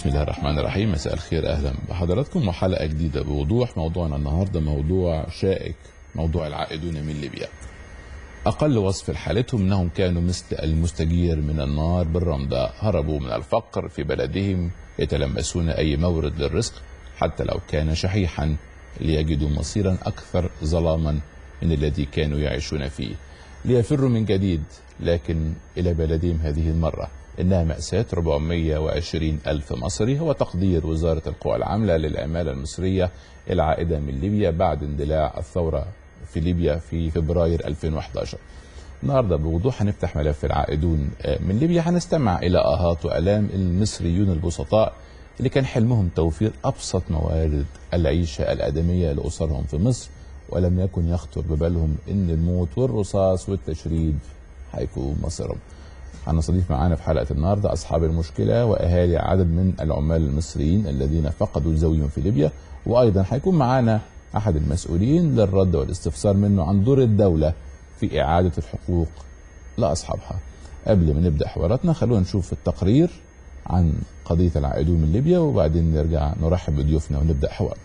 بسم الله الرحمن الرحيم مساء الخير اهلا بحضراتكم وحلقه جديده بوضوح موضوعنا النهارده موضوع شائك موضوع العائدون من ليبيا اقل وصف لحالتهم انهم كانوا مثل المستجير من النار بالرمضاء هربوا من الفقر في بلدهم يتلمسون اي مورد للرزق حتى لو كان شحيحا ليجدوا مصيرا اكثر ظلاما من الذي كانوا يعيشون فيه ليفروا من جديد لكن الى بلدهم هذه المره إنها مأساة 420 ألف مصري هو تقدير وزارة القوى العاملة للعمالة المصرية العائدة من ليبيا بعد اندلاع الثورة في ليبيا في فبراير 2011 النهارده بوضوح هنفتح ملف العائدون من ليبيا هنستمع إلى آهات وآلام المصريون البسطاء اللي كان حلمهم توفير أبسط موارد العيشة الآدمية لأسرهم في مصر ولم يكن يخطر ببالهم إن الموت والرصاص والتشريد هيكون مصيرهم هنستضيف معانا في حلقه النهارده اصحاب المشكله واهالي عدد من العمال المصريين الذين فقدوا زوجهم في ليبيا وايضا هيكون معانا احد المسؤولين للرد والاستفسار منه عن دور الدوله في اعاده الحقوق لاصحابها. قبل ما نبدا حواراتنا خلونا نشوف التقرير عن قضيه العائدون من ليبيا وبعدين نرجع نرحب بضيوفنا ونبدا حوارنا.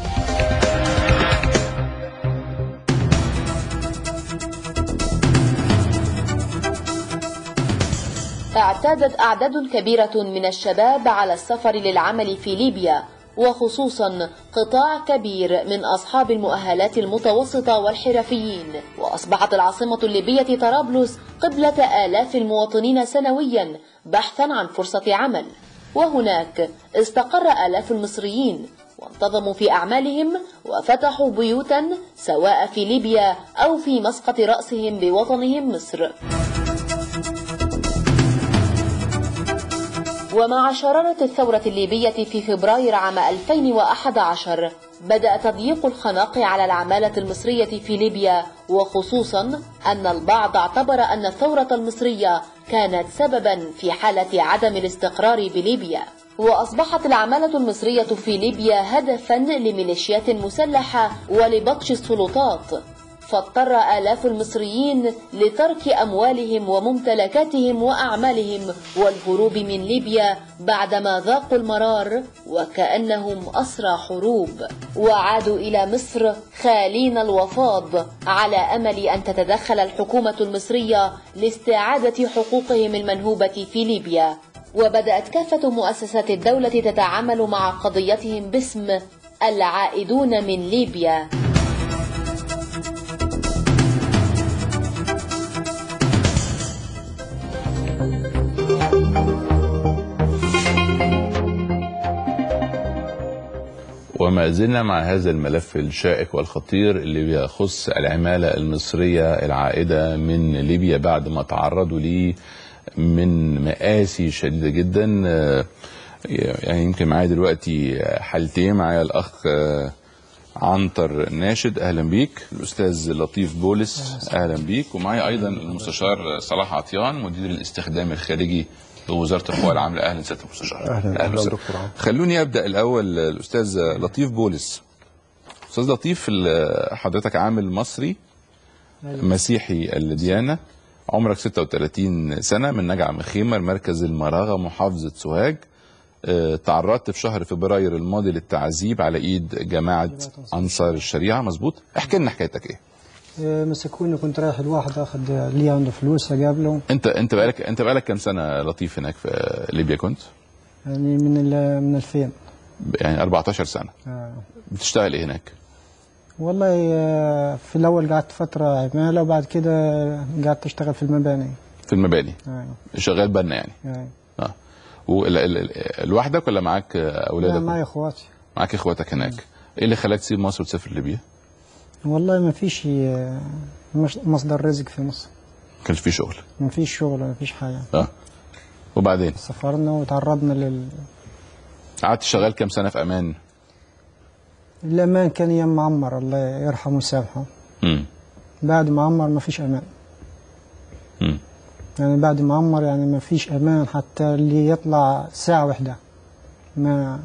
اعتادت أعداد كبيرة من الشباب على السفر للعمل في ليبيا وخصوصا قطاع كبير من أصحاب المؤهلات المتوسطة والحرفيين وأصبحت العاصمة الليبية طرابلس قبلة آلاف المواطنين سنويا بحثا عن فرصة عمل وهناك استقر آلاف المصريين وانتظموا في أعمالهم وفتحوا بيوتا سواء في ليبيا أو في مسقط رأسهم بوطنهم مصر ومع شرارة الثورة الليبية في فبراير عام 2011 بدأ تضييق الخناق على العمالة المصرية في ليبيا وخصوصا أن البعض اعتبر أن الثورة المصرية كانت سببا في حالة عدم الاستقرار بليبيا وأصبحت العمالة المصرية في ليبيا هدفا لميليشيات مسلحة ولبطش السلطات فاضطر آلاف المصريين لترك أموالهم وممتلكاتهم وأعمالهم والهروب من ليبيا بعدما ذاقوا المرار وكأنهم أسرى حروب وعادوا إلى مصر خالين الوفاض على أمل أن تتدخل الحكومة المصرية لاستعادة حقوقهم المنهوبة في ليبيا وبدأت كافة مؤسسات الدولة تتعامل مع قضيتهم باسم العائدون من ليبيا وما زلنا مع هذا الملف الشائك والخطير اللي بيخص العمالة المصرية العائدة من ليبيا بعد ما تعرضوا ليه من مآسي شديدة جدا يعني يمكن معايا دلوقتي حالتين معايا الأخ عنتر ناشد اهلا بيك الاستاذ لطيف بولس اهلا بيك ومعايا ايضا المستشار صلاح عطيان مدير الاستخدام الخارجي بوزاره القوى العامله اهلا سياده المستشار اهلا اهلا دكتور عم. خلوني ابدا الاول الاستاذ لطيف بولس استاذ لطيف حضرتك عامل مصري مسيحي الديانه عمرك 36 سنه من نجع مخيمر مركز المراغه محافظه سوهاج تعرضت في شهر فبراير الماضي للتعذيب على ايد جماعه انصار الشريعه مظبوط احكي لنا حكايتك ايه مسكوني كنت رايح الواحد اخذ لي عنده فلوس اقابله انت انت بقالك انت بقالك كام سنه لطيف هناك في ليبيا كنت يعني من من 2000 يعني 14 سنه آه. بتشتغل ايه هناك والله في الاول قعدت فتره عماله وبعد كده قعدت اشتغل في المباني في المباني آه. شغال بنا يعني آه. اه لوحدك ولا معاك اولادك لا معي اخواتي معاك اخواتك هناك ايه اللي خلاك تسيب مصر وتسافر ليبيا والله ما فيش مصدر رزق في مصر ما كانش في شغل ما فيش شغل ما فيش حاجه اه وبعدين سافرنا وتعرضنا لل قعدت شغال كام سنه في امان الامان كان ايام معمر الله يرحمه ويسامحه امم بعد معمر ما فيش امان امم يعني بعد معمر يعني ما فيش امان حتى اللي يطلع ساعه واحده ما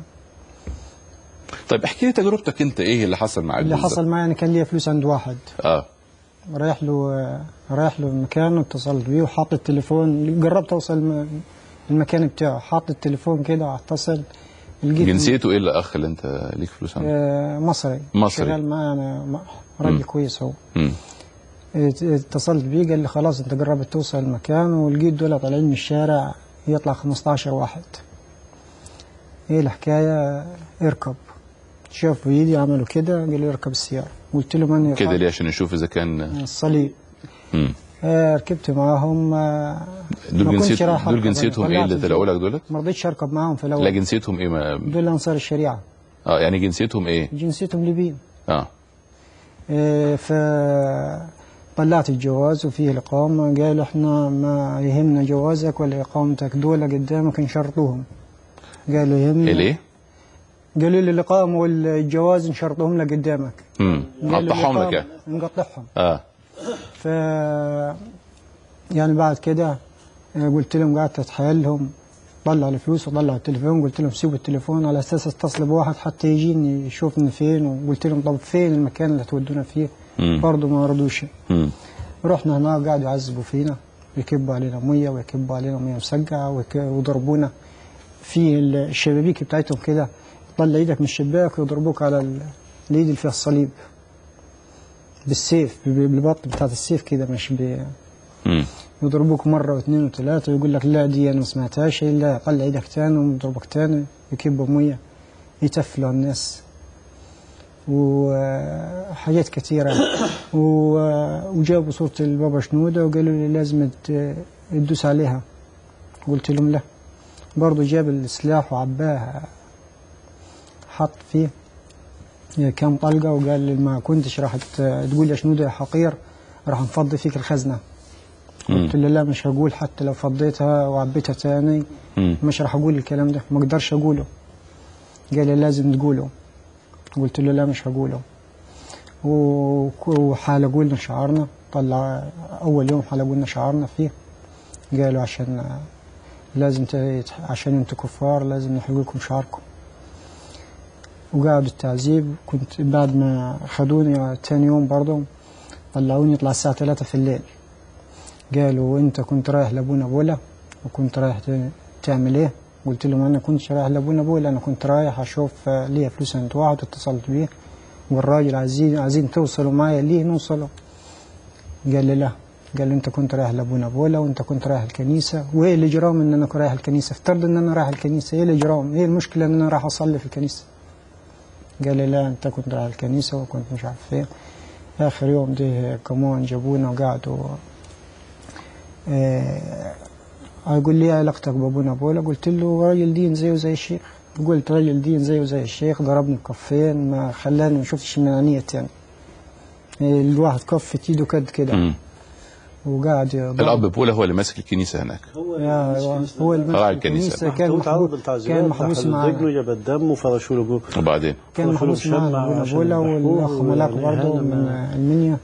طيب احكي لي تجربتك انت ايه اللي حصل معاك اللي بالظبط؟ حصل معي انا كان ليا فلوس عند واحد اه رايح له رايح له المكان واتصلت بيه وحاط التليفون قربت اوصل م- المكان بتاعه حاط التليفون كده اتصل لقيت جنسيته ايه الاخ اللي انت ليك فلوس عنه؟ آه، مصري مصري. شغال معانا م- راجل كويس هو مم. ات- اتصلت بيه قال لي خلاص انت قربت توصل المكان ولقيت دول طالعين من الشارع يطلع 15 واحد ايه الحكايه اركب شافوا ايدي عملوا كده قال لي اركب السياره قلت له من كده ليه عشان نشوف اذا كان الصليب مم. آه، ركبت معاهم آه، دول ما كنتش جنسيتهم رايح دول أركب، جنسيتهم أنا ايه طلعت اللي طلعوا لك دولت؟ ما رضيتش اركب معاهم في لا الاول جنسيتهم ايه ما دول انصار الشريعه اه يعني جنسيتهم ايه؟ جنسيتهم ليبيين اه آه، ف طلعت الجواز وفيه الإقامة قالوا احنا ما يهمنا جوازك ولا إقامتك دول قدامك نشرطوهم قالوا يهمنا ايه ليه؟ قالوا لي الإقامة والجواز نشرطوهم لك قدامك امم قالوا قطعهم لك الإقامة يعني نقطعهم اه ف يعني بعد كده آه، قلت لهم قعدت اتحايلهم طلع الفلوس وطلع التليفون قلت لهم سيبوا التليفون على اساس اتصل بواحد حتى يجيني يشوفني فين وقلت لهم طب فين المكان اللي تودونا فيه مم. برضه ما رضوش مم. رحنا هناك قعدوا يعذبوا فينا ويكبوا علينا ميه ويكبوا علينا ميه مسقعه ويك- ويضربونا في الشبابيك بتاعتهم كده طلع ايدك من الشباك ويضربوك على ال- الايد اللي فيها الصليب بالسيف ب- بالبط بتاعت السيف كده مش ب... مم. يضربوك مرة واثنين وثلاثة ويقول لك لا دي أنا ما سمعتهاش إلا طلع إيدك تاني ويضربك تاني يكبوا مية يتفلوا على الناس وحاجات كثيرة و- وجابوا صورة البابا شنودة وقالوا لي لازم ت- تدوس عليها قلت لهم لا برضه جاب السلاح وعباه حط فيه كم طلقة وقال لي ما كنتش راح ت- تقول يا شنودة يا حقير راح نفضي فيك الخزنة مم. قلت له لا مش هقول حتى لو فضيتها وعبيتها تاني مم. مش راح اقول الكلام ده ما اقدرش اقوله قال لي لازم تقوله قلت له لا مش هقوله و- وحلقوا لنا شعارنا طلع اول يوم حلقوا لنا شعارنا فيه قالوا عشان لازم ت- عشان انتوا كفار لازم نحلق لكم شعاركم وقعدوا التعذيب كنت بعد ما خدوني تاني يوم برضه طلعوني يطلع الساعة 3 في الليل قالوا انت كنت رايح لابونا بولا وكنت رايح ت- تعمل ايه قلت لهم انا كنت رايح لابونا بولا انا كنت رايح اشوف آه، ليا فلوس عند واحد واتصلت بيه والراجل عايزين عايزين توصلوا معايا ليه نوصلوا قال لي لا قال لي انت كنت رايح لابونا بولا وانت كنت رايح الكنيسه وايه الاجرام ان انا كنت رايح الكنيسه افترض ان انا رايح الكنيسه ايه الاجرام ايه المشكله ان انا رايح اصلي في الكنيسه قال لي لا انت كنت رايح الكنيسه وكنت مش عارف ايه اخر يوم ده كمان جابونا وقعدوا آه، يقول لي إيه علاقتك بابونا بولا قلت له راجل دين زيه زي الشيخ قلت راجل دين زيه زي الشيخ ضربني بكفين ما خلاني ما شفتش المنانية تاني آه، الواحد كف ايده كد كده مم. وقاعد يضرب. الاب بولا هو اللي ماسك الكنيسه هناك هو يا هو اللي طلع ماسك الكنيسة. كان محطوط عرض محبوس التعذيبات كان محبوس دخلوا معانا رجله جاب الدم وفرشوا له جوه وبعدين كان فرشوا له محبوس معانا بشمع ابونا عشان بولا يذبحوه والاخ ملاك ويعني برضه هنا من ما- المنيا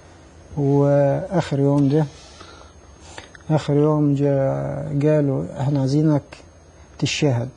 واخر يوم ده اخر يوم جا قالوا احنا عايزينك تشهد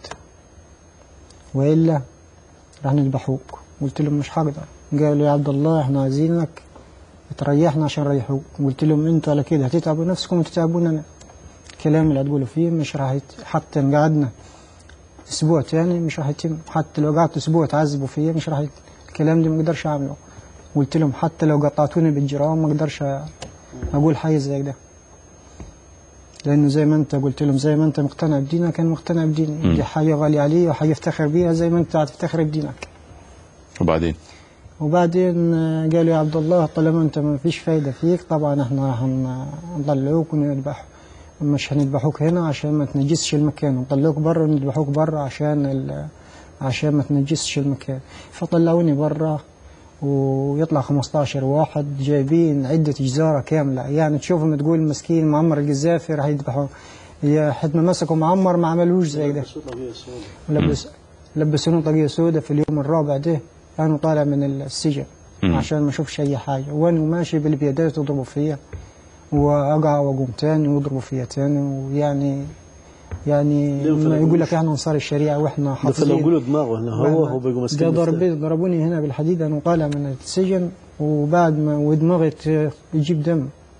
والا راح نذبحوك قلت لهم مش هقدر قالوا يا عبد الله احنا عايزينك تريحنا عشان نريحوك قلت لهم انتوا على كده هتتعبوا نفسكم وتتعبونا الكلام اللي هتقولوا فيه مش راح يت... حتى ان قعدنا اسبوع تاني مش راح يتم حتى لو قعدت اسبوع تعذبوا فيا مش راح يت... الكلام ده ما اقدرش اعمله قلت لهم حتى لو قطعتوني بالجرام ما اقدرش اقول حاجه زي ده لانه زي ما انت قلت لهم زي ما انت مقتنع بدينك انا مقتنع بديني دي حاجه غاليه علي وحاجه افتخر بيها زي ما انت هتفتخر بدينك وبعدين وبعدين آه، قالوا يا عبد الله طالما انت ما فيش فايده فيك طبعا احنا هنطلعوك ونذبح مش هنذبحوك هنا عشان ما تنجسش المكان نطلعوك بره ونذبحوك بره عشان ال... عشان ما تنجسش المكان فطلعوني بره ويطلع 15 واحد جايبين عدة جزارة كاملة يعني تشوفهم تقول مسكين معمر القذافي راح يذبحوا يا حد ما مسكوا معمر ما عملوش زي ده بسوا طبيعي سودا. لبس لبسوني طاقية سوداء في اليوم الرابع ده أنا طالع من السجن مم. عشان ما أشوفش أي حاجة وأنا ماشي بالبيدات يضربوا فيا وأقع وأقوم تاني ويضربوا فيا تاني ويعني يعني ليه ما ما يقول لك فرقوش؟ احنا انصار الشريعه واحنا ده حافظين فلقوا له دماغه هنا هو هو بيقوا ده ماسكين ضرب مفتاح. ضربوني هنا بالحديد انا طالع من السجن وبعد ما ودماغي ت- يجيب دم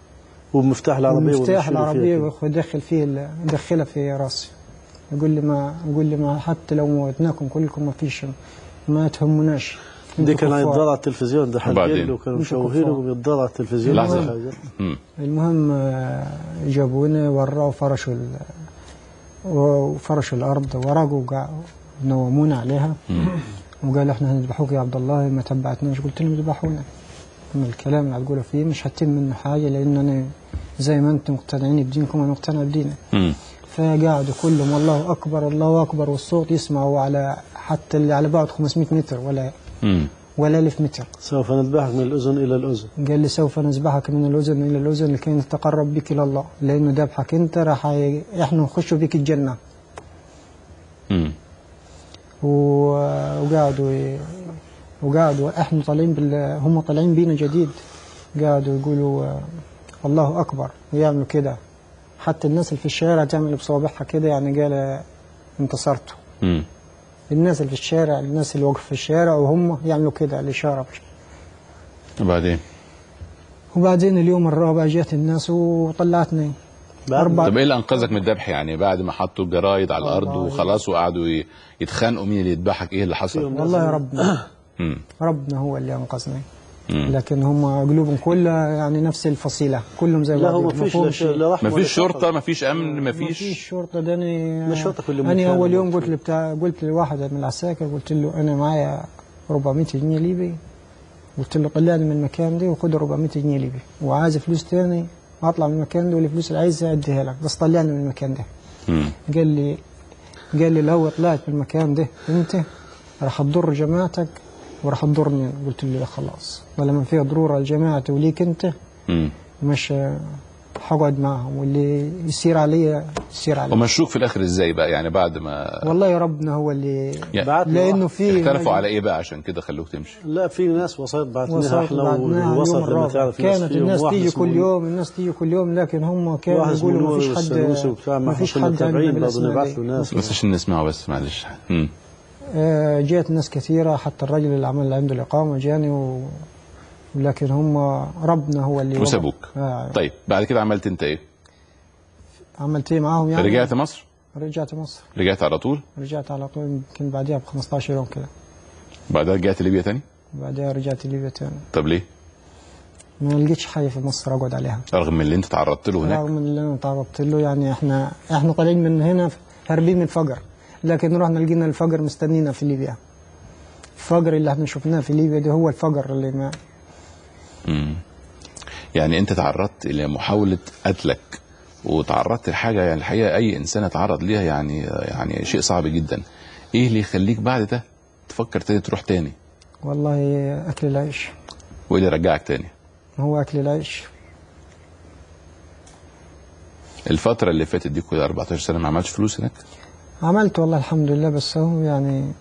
ومفتاح العربيه مفتاح ونشيله فيها العربيه كده. ودخل فيه ال- دخلها في راسي يقول لي ما يقول لي ما حتى لو موتناكم كلكم ما فيش ما تهمناش دي انتوا كان كفار. يتضرع على التلفيزيون ده وبعدين؟ حلقين وكانوا انتوا مشوهينه كفار. وبيتضرع على التلفزيون لحظة. ولا حاجة. مم. المهم آه، جابوني وراوا فرشوا ال- وفرشوا الارض ورقوا وقع- نومونا عليها وقال احنا هنذبحوك يا عبد الله ما تبعتناش قلت لهم ذبحونا من الكلام اللي هتقوله فيه مش هتم منه حاجه لان انا زي ما انتم مقتنعين بدينكم انا مقتنع بديني مم. فقعدوا كلهم الله اكبر الله اكبر والصوت يسمعوا على حتى اللي على بعد 500 متر ولا مم. ولا 1000 متر سوف نذبحك من الاذن الى الاذن قال لي سوف نذبحك من الأذن إلى الأذن لكي نتقرب بك إلى الله لأنه ذبحك أنت راح ي- إحنا نخش بك الجنة مم. و- وقعدوا ي- وقعدوا إحنا طالعين بال... هم طالعين بينا جديد قعدوا يقولوا آه، الله أكبر ويعملوا كده حتى الناس اللي في الشارع تعمل بصوابعها كده يعني قال آه، انتصرتوا مم. الناس اللي في الشارع الناس اللي واقفة في الشارع وهم يعملوا كده الإشارة وبعدين وبعدين اليوم الرابع جات الناس وطلعتني أربع طب ايه اللي انقذك من الذبح يعني بعد ما حطوا الجرايد على الارض والله. وخلاص وقعدوا ي- يتخانقوا مين اللي يذبحك ايه اللي حصل والله يا ربنا مم. ربنا هو اللي انقذني مم. لكن هم قلوبهم كلها يعني نفس الفصيلة كلهم زي لا بعض هو ما فيش لا شيء- لا رحمه ما ولا فيش شرطه شفقة. ما فيش امن ما ما فيش فيش شرطة ده أنا ما الشرطة كل يوم أنا بتكلم أول يوم وبتفهم. قلت لبتاع قلت لواحد من العساكر قلت له أنا معايا 400 جنيه ليبي قلت له طلعني من المكان ده وخد 400 جنيه ليبي وعايز فلوس تاني أطلع من المكان ده والفلوس اللي عايزها أديها لك بس طلعني من المكان ده مم. قال لي قال لي لو طلعت من المكان ده انت راح تضر جماعتك وراح تضرني قلت له خلاص ولما فيها ضروره لجماعتي وليك انت مم. مش هقعد معهم واللي يصير علي يصير علي ومشوك في الاخر ازاي بقى يعني بعد ما والله يا ربنا هو اللي يعني بعت له لانه في اختلفوا على ايه بقى عشان كده خلوك تمشي لا في ناس وسائط بعتناها وصلت احنا بعدناها اليوم ووصلت لما الرابع تعرف ناس كانت فيهم الناس واحد تيجي اسمه كل يوم الناس تيجي كل يوم لكن هم كانوا واحد اسمه يقولوا ما نور فيش والسنوسي حد وبتاع ما ما فيش كنا حد متابعين عندنا برضه بالاسماء نبعت دي. له ناس بس عشان نسمعه بس معلش مم. آه، جات ناس كثيرة حتى الرجل اللي عمل عنده الإقامة جاني و... لكن هم ربنا هو اللي وسابوك آه طيب بعد كده عملت انت ايه عملت ايه معاهم يعني رجعت مصر رجعت مصر رجعت على طول رجعت على طول يمكن بعدها ب 15 يوم كده بعدها رجعت ليبيا تاني بعدها رجعت ليبيا تاني طب ليه ما لقيتش حاجة في مصر أقعد عليها رغم من اللي انت تعرضت له هناك رغم اللي أنا تعرضت له يعني إحنا إحنا طالعين من هنا هاربين من الفقر لكن رحنا لقينا الفقر مستنينا في ليبيا الفقر اللي احنا شفناه في ليبيا ده هو الفقر اللي ما مم. يعني انت تعرضت الى محاوله قتلك وتعرضت لحاجه يعني الحقيقه اي انسان يتعرض ليها يعني يعني شيء صعب جدا ايه اللي يخليك بعد ده تفكر تاني تروح تاني والله أكل العيش وايه اللي يرجعك تاني هو أكل العيش الفتره اللي فاتت دي كلها 14 سنه ما عملتش فلوس هناك عملت والله الحمد لله بس هو يعني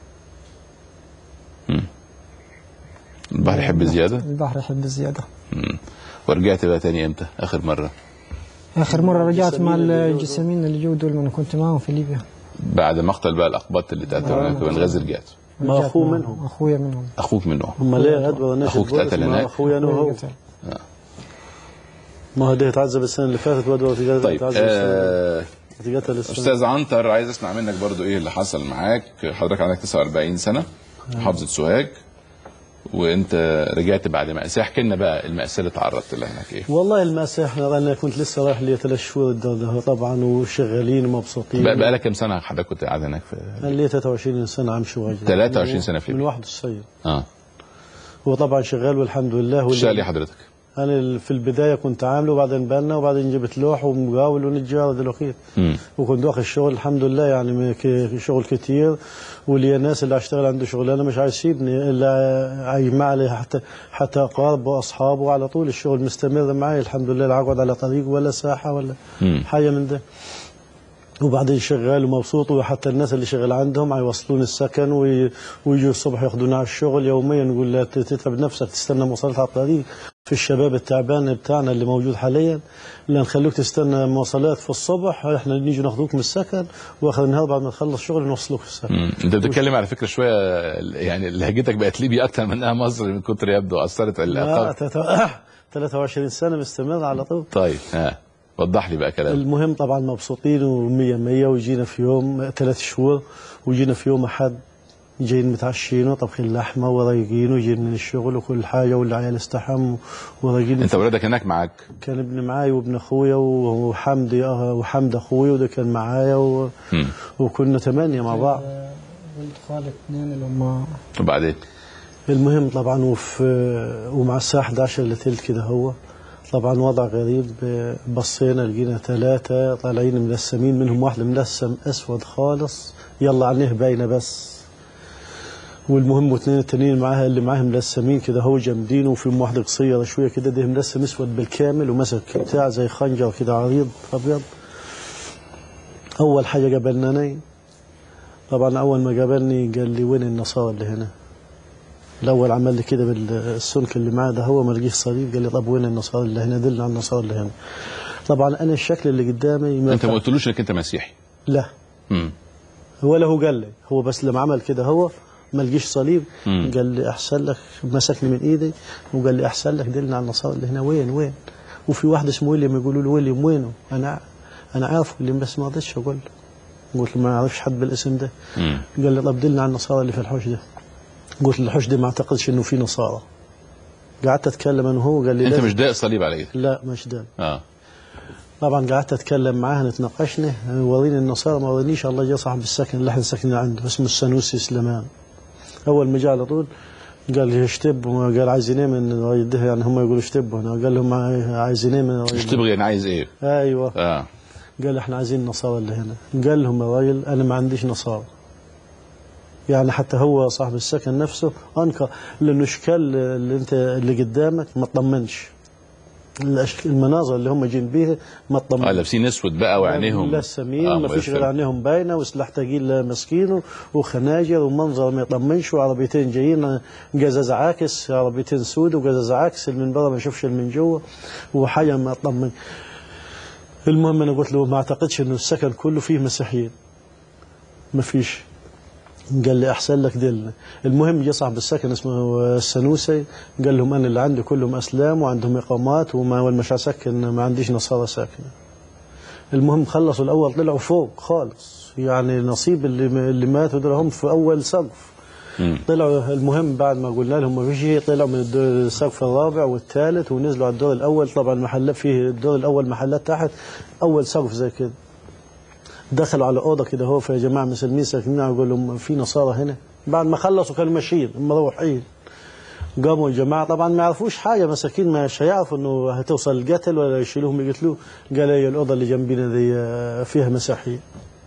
البحر يحب زياده البحر يحب الزيادة مم. ورجعت بقى تاني امتى اخر مره آخر مرة رجعت مع الجسامين اللي جو الجسامين اللي جو دول ما أنا كنت معاهم في ليبيا بعد مقتل بقى الاقباط اللي تقتلوا هناك بنغازي رجعت ما رجعت أخوه معاهم. منهم. أخويا منهم اخوك منهم هم ليه غدوه ناشد أخوك بوليس اتقتل مع هناك؟ اخويا انا وهو قتل. ما هو ده اتعذب السنه اللي فاتت ودوه اتعذب طيب السنه آه اتقتل السنه استاذ عنتر عايز اسمع منك برضو ايه اللي حصل معاك حضرتك عندك 49 سنه محافظه سوهاج وانت رجعت بعد مأساة احكي لنا بقى المأساة اللي تعرضت لها هناك ايه والله المأساة احنا انا كنت لسه رايح لي ثلاث شهور الدولة طبعا وشغالين ومبسوطين بقى, بقى لك كام سنه حضرتك كنت قاعد هناك في انا لي 23 سنة عم شواجه 23 سنة في من ليبيا. واحد الصيد اه هو طبعا شغال والحمد لله واللي- تشتغل ايه حضرتك انا في البداية كنت عامله وبعدين بنا وبعدين جبت لوح ومقاول ونجار دلوقتي مم. وكنت واخد شغل الحمد لله يعني م- ك- شغل كتير ولي ناس اللي اشتغل عنده شغلانه مش عايز يسيبني الا يجمع لي حتى حتى اقاربه واصحابه على طول الشغل مستمر معي الحمد لله لا اقعد على طريق ولا ساحه ولا مم. حاجه من ده وبعدين شغال ومبسوط وحتى الناس اللي شغال عندهم هيوصلون السكن وي- ويجوا الصبح ياخذونا على الشغل يوميا نقول لا تتعب نفسك تستنى مواصلات على الطريق في الشباب التعبان بتاعنا اللي موجود حاليا لا نخلوك تستنى مواصلات في الصبح احنا نيجي ناخذوك من السكن واخر النهار بعد ما تخلص شغل نوصلوك في السكن مم. انت بتتكلم على فكره شويه يعني لهجتك بقت ليبيا اكتر من انها مصر من كتر يبدو اثرت لا العقاب تت- 23 سنه مستمر على طول طيب ها وضح لي بقى كلام المهم طبعا مبسوطين ومية مية وجينا في يوم ثلاث شهور وجينا في يوم أحد جايين متعشين وطبخين لحمة ورايقين وجايين من الشغل وكل حاجة والعيال استحموا ورايقين انت ولادك هناك معاك كان ابن معاي وابن اخويا وحمدي آه، وحمد اخويا وده كان معايا و... مم. وكنا ثمانية مع بعض ولد خالد اثنين اللي هم وبعدين المهم طبعا وفي ومع الساعة 11 الا تلت كده هو طبعا وضع غريب بصينا لقينا ثلاثة طالعين ملسمين منهم واحد ملسم أسود خالص يلا عينيه باينة بس والمهم واثنين التانيين معاها اللي معاهم ملسمين كده هو جامدين وفيهم واحدة قصيرة شوية كده ده ملسم أسود بالكامل ومسك بتاع زي خنجر كده عريض أبيض أول حاجة قابلناني طبعا أول ما قابلني قال لي وين النصارى اللي هنا الاول عمل لي كده بالسلك اللي معاه ده هو ما لقيش صليب قال لي طب وين النصارى اللي هنا دلنا على النصارى اللي هنا طبعا انا الشكل اللي قدامي ما انت ما قلتلوش انك انت مسيحي لا مم. ولا هو قال لي هو بس لما عمل كده هو ما لقيش صليب مم. قال لي احسن لك مسكني من ايدي وقال لي احسن لك دلنا على النصارى اللي هنا وين وين وفي واحد اسمه ويليام يقولوا له ويليام وينه انا انا عارفه اللي بس ما رضيتش اقول له قلت له ما اعرفش حد بالاسم ده مم. قال لي طب دلنا على النصارى اللي في الحوش ده قلت له الحوش ده ما اعتقدش انه في نصارى قعدت اتكلم انا وهو قال لي انت لازم- مش داق صليب على ايدك لا مش ده اه طبعا قعدت اتكلم معاه نتناقشنا وريني النصارى ما ورينيش الله جاء صاحب السكن اللي احنا ساكنين عنده اسمه السنوسي سليمان اول ما جاء على طول قال لي اشتب قال عايزين ايه من الراجل ده يعني هم يقولوا اشتبوا هنا قال لهم عايزين ايه من الراجل مش ده؟ تبغي انا عايز ايه ايوه اه قال احنا عايزين النصارى اللي هنا قال لهم الراجل انا ما عنديش نصارى يعني حتى هو صاحب السكن نفسه انكر لانه اشكال اللي انت اللي قدامك ما تطمنش الأشك- المناظر اللي هم جايين بيها ما اه تطمنش لابسين اسود بقى وعينيهم لا سمين آه، ما فيش غير مقفل. عينيهم باينه وسلاح تقيل ماسكينه وخناجر ومنظر ما يطمنش وعربيتين جايين قزاز عاكس عربيتين سود وقزاز عاكس اللي من برا ما يشوفش اللي من جوا وحاجه ما تطمن المهم انا قلت له ما اعتقدش انه السكن كله فيه مسيحيين ما فيش قال لي احسن لك دلنا المهم جه صاحب السكن اسمه السنوسي قال لهم انا اللي عندي كلهم اسلام وعندهم اقامات وما والمش سكن ما عنديش نصارى ساكنه المهم خلصوا الاول طلعوا فوق خالص يعني نصيب اللي اللي ماتوا دول هم في اول سقف مم. طلعوا المهم بعد ما قلنا لهم ما فيش شيء طلعوا من الدور السقف الرابع والثالث ونزلوا على الدور الاول طبعا محلات فيه الدور الاول محلات تحت اول سقف زي كده دخلوا على اوضه كده هو يا جماعه مسلمين ساكنين اقول لهم في نصارى هنا بعد ما خلصوا كانوا ماشيين مروحين قاموا الجماعه طبعا ما يعرفوش حاجه مساكين مش هيعرفوا انه هتوصل القتل ولا يشيلوهم يقتلوه قال هي الاوضه اللي جنبنا دي آه، فيها مسيحيين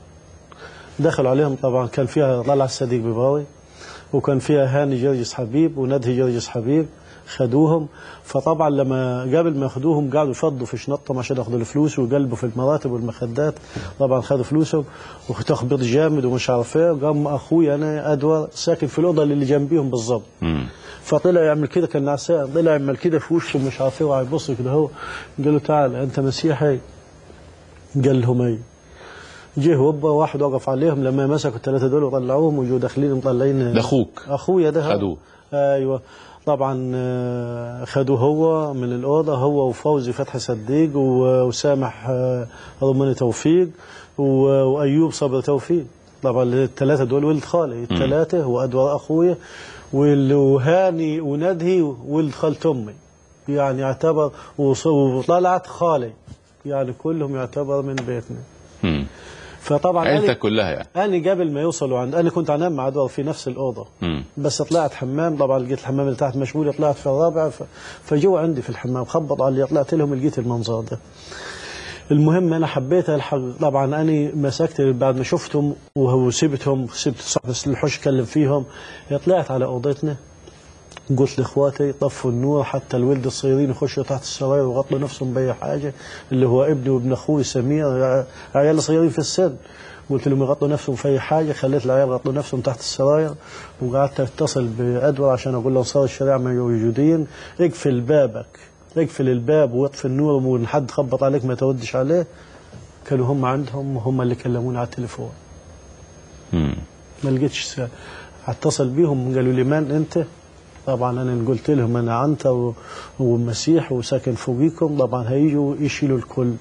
دخلوا عليهم طبعا كان فيها طلع الصديق ببراوي وكان فيها هاني جرجس حبيب وندهي جرجس حبيب خدوهم فطبعا لما قبل ما ياخدوهم قعدوا يفضوا في شنطهم عشان ياخدوا الفلوس ويقلبوا في المراتب والمخدات طبعا خدوا فلوسهم وتخبيط جامد ومش عارف ايه قام اخوي انا ادور ساكن في الاوضه اللي جنبيهم بالظبط مم. فطلع يعمل كده كان نعسان طلع يعمل كده في وشه مش عارف ايه وهيبص كده هو قال له تعال انت مسيحي قال لهم اي جه هوبا واحد وقف عليهم لما مسكوا الثلاثه دول وطلعوهم وجوا داخلين مطلعين ده اخوك اخويا ده خدوه. ايوه طبعا آه، خدوه هو من الاوضه هو وفوزي فتحي صديق و- وسامح آه، رماني توفيق و- وايوب صبر توفيق طبعا الثلاثه دول ولد خالي الثلاثه وادوار اخويا وال- وهاني وندهي ولد خالة امي يعني يعتبر وص- وطلعت خالي يعني كلهم يعتبر من بيتنا مم. فطبعا أنا- عيلتك كلها يعني انا قبل ما يوصلوا عند انا كنت انام مع ادوار في نفس الاوضه مم. بس طلعت حمام طبعا لقيت الحمام اللي تحت مشغول طلعت في الرابع ف... فجوا عندي في الحمام خبط علي طلعت لهم لقيت المنظر ده المهم انا حبيت الحق طبعا انا مسكت بعد ما شفتهم وسبتهم سبت صاحب الحوش كلم فيهم طلعت على اوضتنا قلت لاخواتي طفوا النور حتى الولد الصغيرين يخشوا تحت السراير وغطوا نفسهم باي حاجه اللي هو ابني وابن اخوي سمير عيال صغيرين في السن قلت لهم يغطوا نفسهم في اي حاجه خليت العيال يغطوا نفسهم تحت السراير وقعدت اتصل بادوار عشان اقول له صار الشارع موجودين اقفل بابك اقفل الباب واطفي النور وان حد خبط عليك ما تردش عليه كانوا هم عندهم وهم اللي كلموني على التليفون مم. ما لقيتش سا- اتصل بيهم قالوا لي من انت طبعا انا قلت لهم انا عنتر و- ومسيح وساكن فوقيكم طبعا هيجوا يشيلوا الكل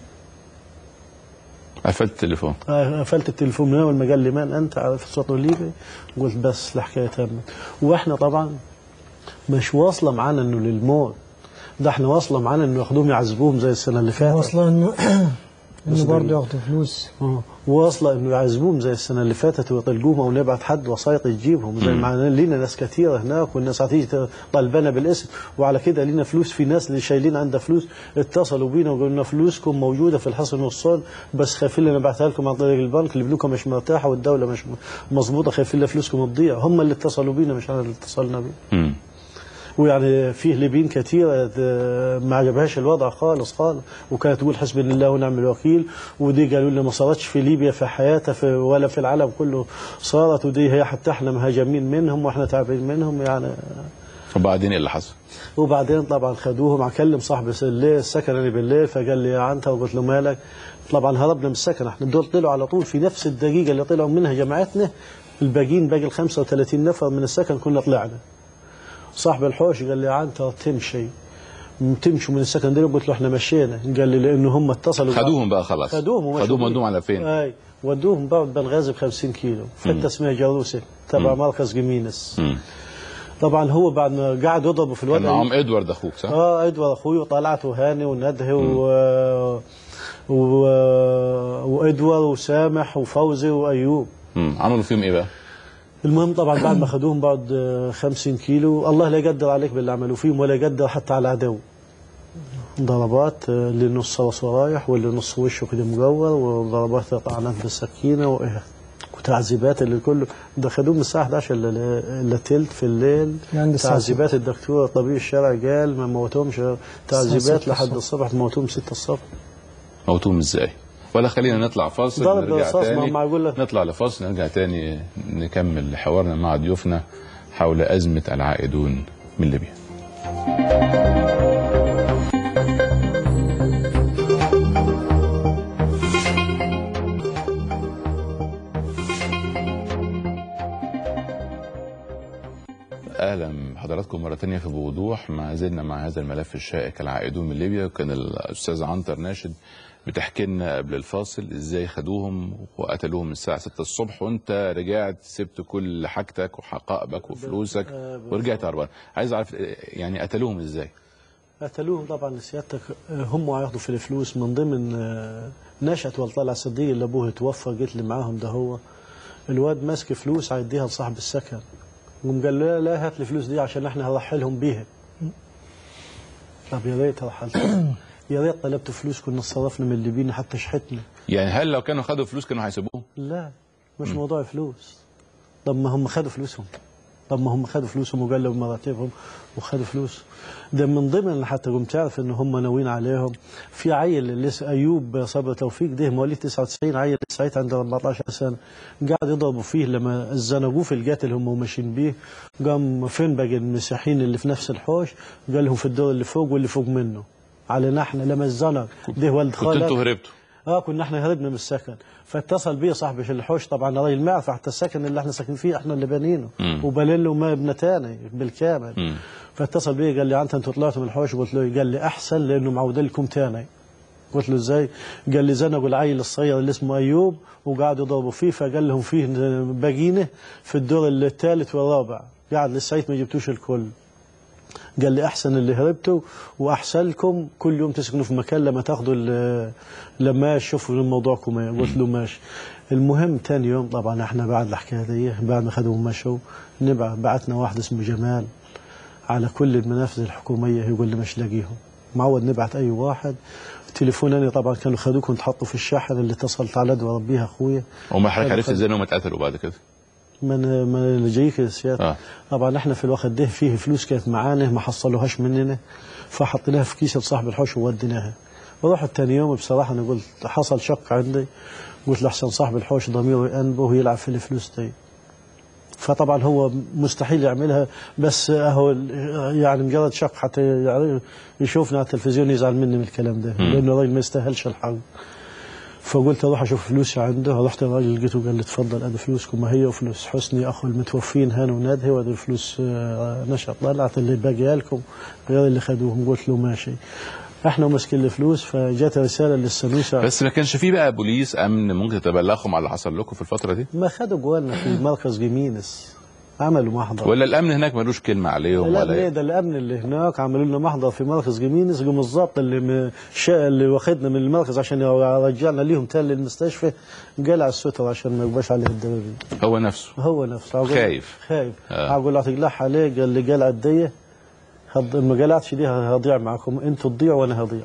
قفلت التليفون قفلت التليفون من اول ما قال لي من انت عارف الصوت الليبي قلت بس الحكايه تمت واحنا طبعا مش واصله معانا انه للموت ده احنا واصله معانا انه ياخدوهم يعذبوهم زي السنه اللي فاتت واصلا انه بس انه برضه بال- ياخدوا فلوس آه. واصله انه يعذبوهم زي السنه اللي فاتت ويطلقوهم او نبعت حد وسايط يجيبهم زي ما لينا ناس كثيره هناك والناس هتيجي طالبانا بالاسم وعلى كده لينا فلوس في ناس اللي شايلين عندها فلوس اتصلوا بينا وقالوا لنا فلوسكم موجوده في الحصن والصون بس خايفين لنا نبعتها لكم عن طريق البنك اللي بنوكها مش مرتاحه والدوله مش مظبوطه خايفين لا فلوسكم تضيع هم اللي اتصلوا بينا مش احنا اللي اتصلنا بيهم مم. ويعني فيه ليبيين كثيرة آه، ما عجبهاش الوضع خالص خالص وكانت تقول حسبنا الله ونعم الوكيل ودي قالوا لي ما صارتش في ليبيا في حياتها في ولا في العالم كله صارت ودي هي حتى احنا مهاجمين منهم واحنا تعبين منهم يعني وبعدين ايه اللي حصل؟ وبعدين طبعا خدوهم اكلم صاحبي الليل السكن اللي بالليل فقال لي يا انت وقلت له مالك طبعا هربنا من السكن احنا دول طلعوا على طول في نفس الدقيقه اللي طلعوا منها جماعتنا الباقيين باقي ال 35 نفر من السكن كنا طلعنا صاحب الحوش قال لي يا انت تمشي تمشوا من السكن ده قلت له احنا مشينا قال لي لانه هم اتصلوا خدوهم بقى خلاص خدوهم ومشوا خدوهم بيه. ودوهم على فين؟ اي ودوهم بعد بنغازي ب 50 كيلو حته اسمها جاروسه تبع مركز جمينس مم. طبعا هو بعد ما قعد يضربوا في كان الوضع معاهم ادوارد اخوك صح؟ اه ادوار اخوي وطلعت وهاني وندهي و... و... وادوار وسامح وفوزي وايوب مم. عملوا فيهم ايه بقى؟ المهم طبعا بعد ما خدوهم بعد آه، 50 كيلو الله لا يقدر عليك باللي عملوا فيهم ولا يقدر حتى على العدو ضربات آه، اللي نص راسه رايح واللي نص وشه كده مجور وضربات طعنات بالسكينه وإيه وتعذيبات اللي كله ده خدوه من الساعه 11 الا الا تلت في الليل عند الساعة تعذيبات الدكتور الطبيب الشرعي قال ما موتهمش تعذيبات ستة لحد الصبح. الصبح موتوهم 6 الصبح موتوهم ازاي؟ ولا خلينا نطلع فاصل ضرب نرجع بالرصاص، ما تاني هم يقول لك- نطلع لفاصل نرجع تاني نكمل حوارنا مع ضيوفنا حول أزمة العائدون من ليبيا اهلا بحضراتكم مره تانية في بوضوح ما زلنا مع هذا الملف الشائك العائدون من ليبيا وكان الاستاذ عنتر ناشد بتحكي لنا قبل الفاصل ازاي خدوهم وقتلوهم الساعه 6 الصبح وانت رجعت سبت كل حاجتك وحقائبك وفلوسك ورجعت هربان عايز اعرف يعني قتلوهم ازاي قتلوهم طبعا سيادتك آه، هم هياخدوا في الفلوس من ضمن آه، نشأة والطلع الصديق اللي ابوه توفى قلت لي معاهم ده هو الواد ماسك فلوس هيديها لصاحب السكن قام قال له لا هات لي الفلوس دي عشان احنا هنرحلهم بيها طب يا ريت رحلت يا ريت طلبت فلوس كنا صرفنا من اللي بينا حتى شحتنا يعني هل لو كانوا خدوا فلوس كانوا هيسيبوهم لا مش موضوع فلوس طب ما هم خدوا فلوسهم طب ما هم خدوا فلوسهم وقالوا مراتبهم وخدوا فلوس ده من ضمن حتى قمت تعرف ان هم ناويين عليهم في عيل اللي اسمه ايوب صبر توفيق ده مواليد 99 عيل ساعتها عنده 14 سنه قاعد يضربوا فيه لما زنقوه في القاتل هم ماشيين بيه قام فين باقي المسيحيين اللي في نفس الحوش قال لهم في الدور اللي فوق واللي فوق منه علينا احنا لما الزنق ده ولد كنت انتوا خالك هربتوا اه كنا احنا هربنا من السكن فاتصل بي صاحبي في الحوش طبعا راجل معرفة حتى السكن اللي احنا ساكنين فيه احنا اللي بانينه مم. وبنين له مبنى تاني بالكامل مم. فاتصل بي قال لي انت انتوا طلعتوا من الحوش قلت له قال لي احسن لانه معود لكم تاني قلت له ازاي؟ قال لي زنقوا العيل الصغير اللي اسمه ايوب وقعدوا يضربوا فيه فقال لهم فيه باقينه في الدور الثالث والرابع قاعد لسعيت ما جبتوش الكل قال لي احسن اللي هربتوا واحسن لكم كل يوم تسكنوا في مكان لما تاخذوا ال- لما تشوفوا موضوعكم ايه قلت له ماشي المهم تاني يوم طبعا احنا بعد الحكايه دي بعد ما خدوهم مشوا نبعت بعتنا واحد اسمه جمال على كل المنافذ الحكوميه يقول لي مش لاقيهم معود نبعت اي واحد تليفوناني طبعا كانوا خدوه كنت حاطه في الشاحن اللي اتصلت على ادوى ربيها اخويا وما حضرتك خد- عرفت خد. ازاي انهم اتقتلوا بعد كده من من اللي جايك يا سيادة آه. طبعا احنا في الوقت ده فيه فلوس كانت معانا ما حصلوهاش مننا فحطيناها في كيس لصاحب الحوش ووديناها ورحت تاني يوم بصراحة أنا قلت حصل شك عندي قلت لأحسن صاحب الحوش ضميره يأنبه ويلعب في الفلوس دي فطبعا هو مستحيل يعملها بس هو يعني مجرد شك حتى يعني يشوفنا على التلفزيون يزعل مني من الكلام ده لأنه راجل ما يستاهلش الحق فقلت اروح اشوف فلوسي عنده رحت الراجل لقيته قال لي اتفضل ادي فلوسكم ما هي وفلوس حسني اخو المتوفين هان وندهي وادي فلوس آه، نشأ طلعت اللي باقيه لكم غير اللي خدوهم قلت له ماشي احنا ماسكين الفلوس فجات رساله للسنوسه بس ما كانش في بقى بوليس امن ممكن تبلغهم على اللي حصل لكم في الفتره دي ما خدوا جوالنا في مركز جمينس عملوا محضر ولا الامن هناك ملوش كلمه عليهم لا ولا ليه إيه؟ ده الامن اللي هناك عملوا لنا محضر في مركز جمينس قام الضابط اللي م... شا... اللي واخدنا من المركز عشان يرجعنا ليهم تاني للمستشفى قلع الستر عشان ما يبقاش عليه الدبابين هو نفسه هو نفسه عقول- خايف. خايف آه. اقول له هتقلعها عليه قال لي قلعت دي هض... ما قلعتش دي هضيع معكم انتوا تضيعوا وانا هضيع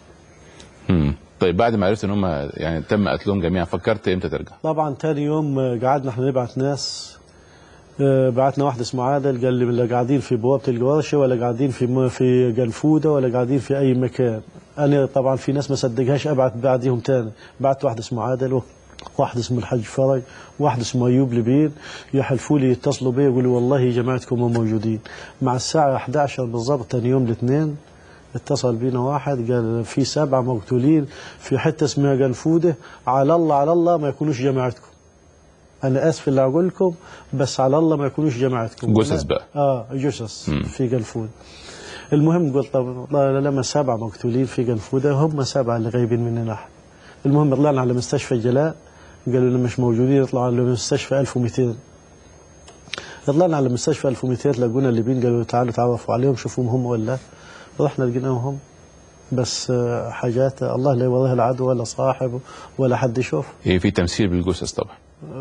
مم. طيب بعد ما عرفت ان هم يعني تم قتلهم جميعا فكرت امتى ترجع؟ طبعا تاني يوم آه، قعدنا احنا نبعت ناس آه، بعتنا واحد اسمه عادل قال لي لا قاعدين في بوابه الجوارشه ولا قاعدين في م- في جنفوده ولا قاعدين في اي مكان انا طبعا في ناس ما صدقهاش ابعت بعديهم تاني بعت واحد اسمه عادل واحد اسمه الحاج فرج واحد اسمه ايوب لبين يحلفوا لي يتصلوا بي يقولوا والله جماعتكم موجودين مع الساعه 11 بالضبط تاني يوم الاثنين اتصل بينا واحد قال في سبعه مقتولين في حته اسمها جنفوده على الله على الله ما يكونوش جماعتكم انا اسف اللي اقول لكم بس على الله ما يكونوش جماعتكم جثث بقى. اه جثث مم. في جنفود المهم قلت طب والله لما سبعه مقتولين في جنفوده هم سبعه اللي غايبين مننا احنا المهم طلعنا على مستشفى الجلاء قالوا لنا مش موجودين يطلعوا على مستشفى 1200 طلعنا على مستشفى 1200 لقونا الليبيين قالوا تعالوا تعرفوا عليهم شوفوهم هم ولا لا. رحنا لقيناهم هم بس آه، حاجات الله لا يوريها العدو ولا صاحب ولا حد يشوف ايه في تمثيل بالجثث طبعا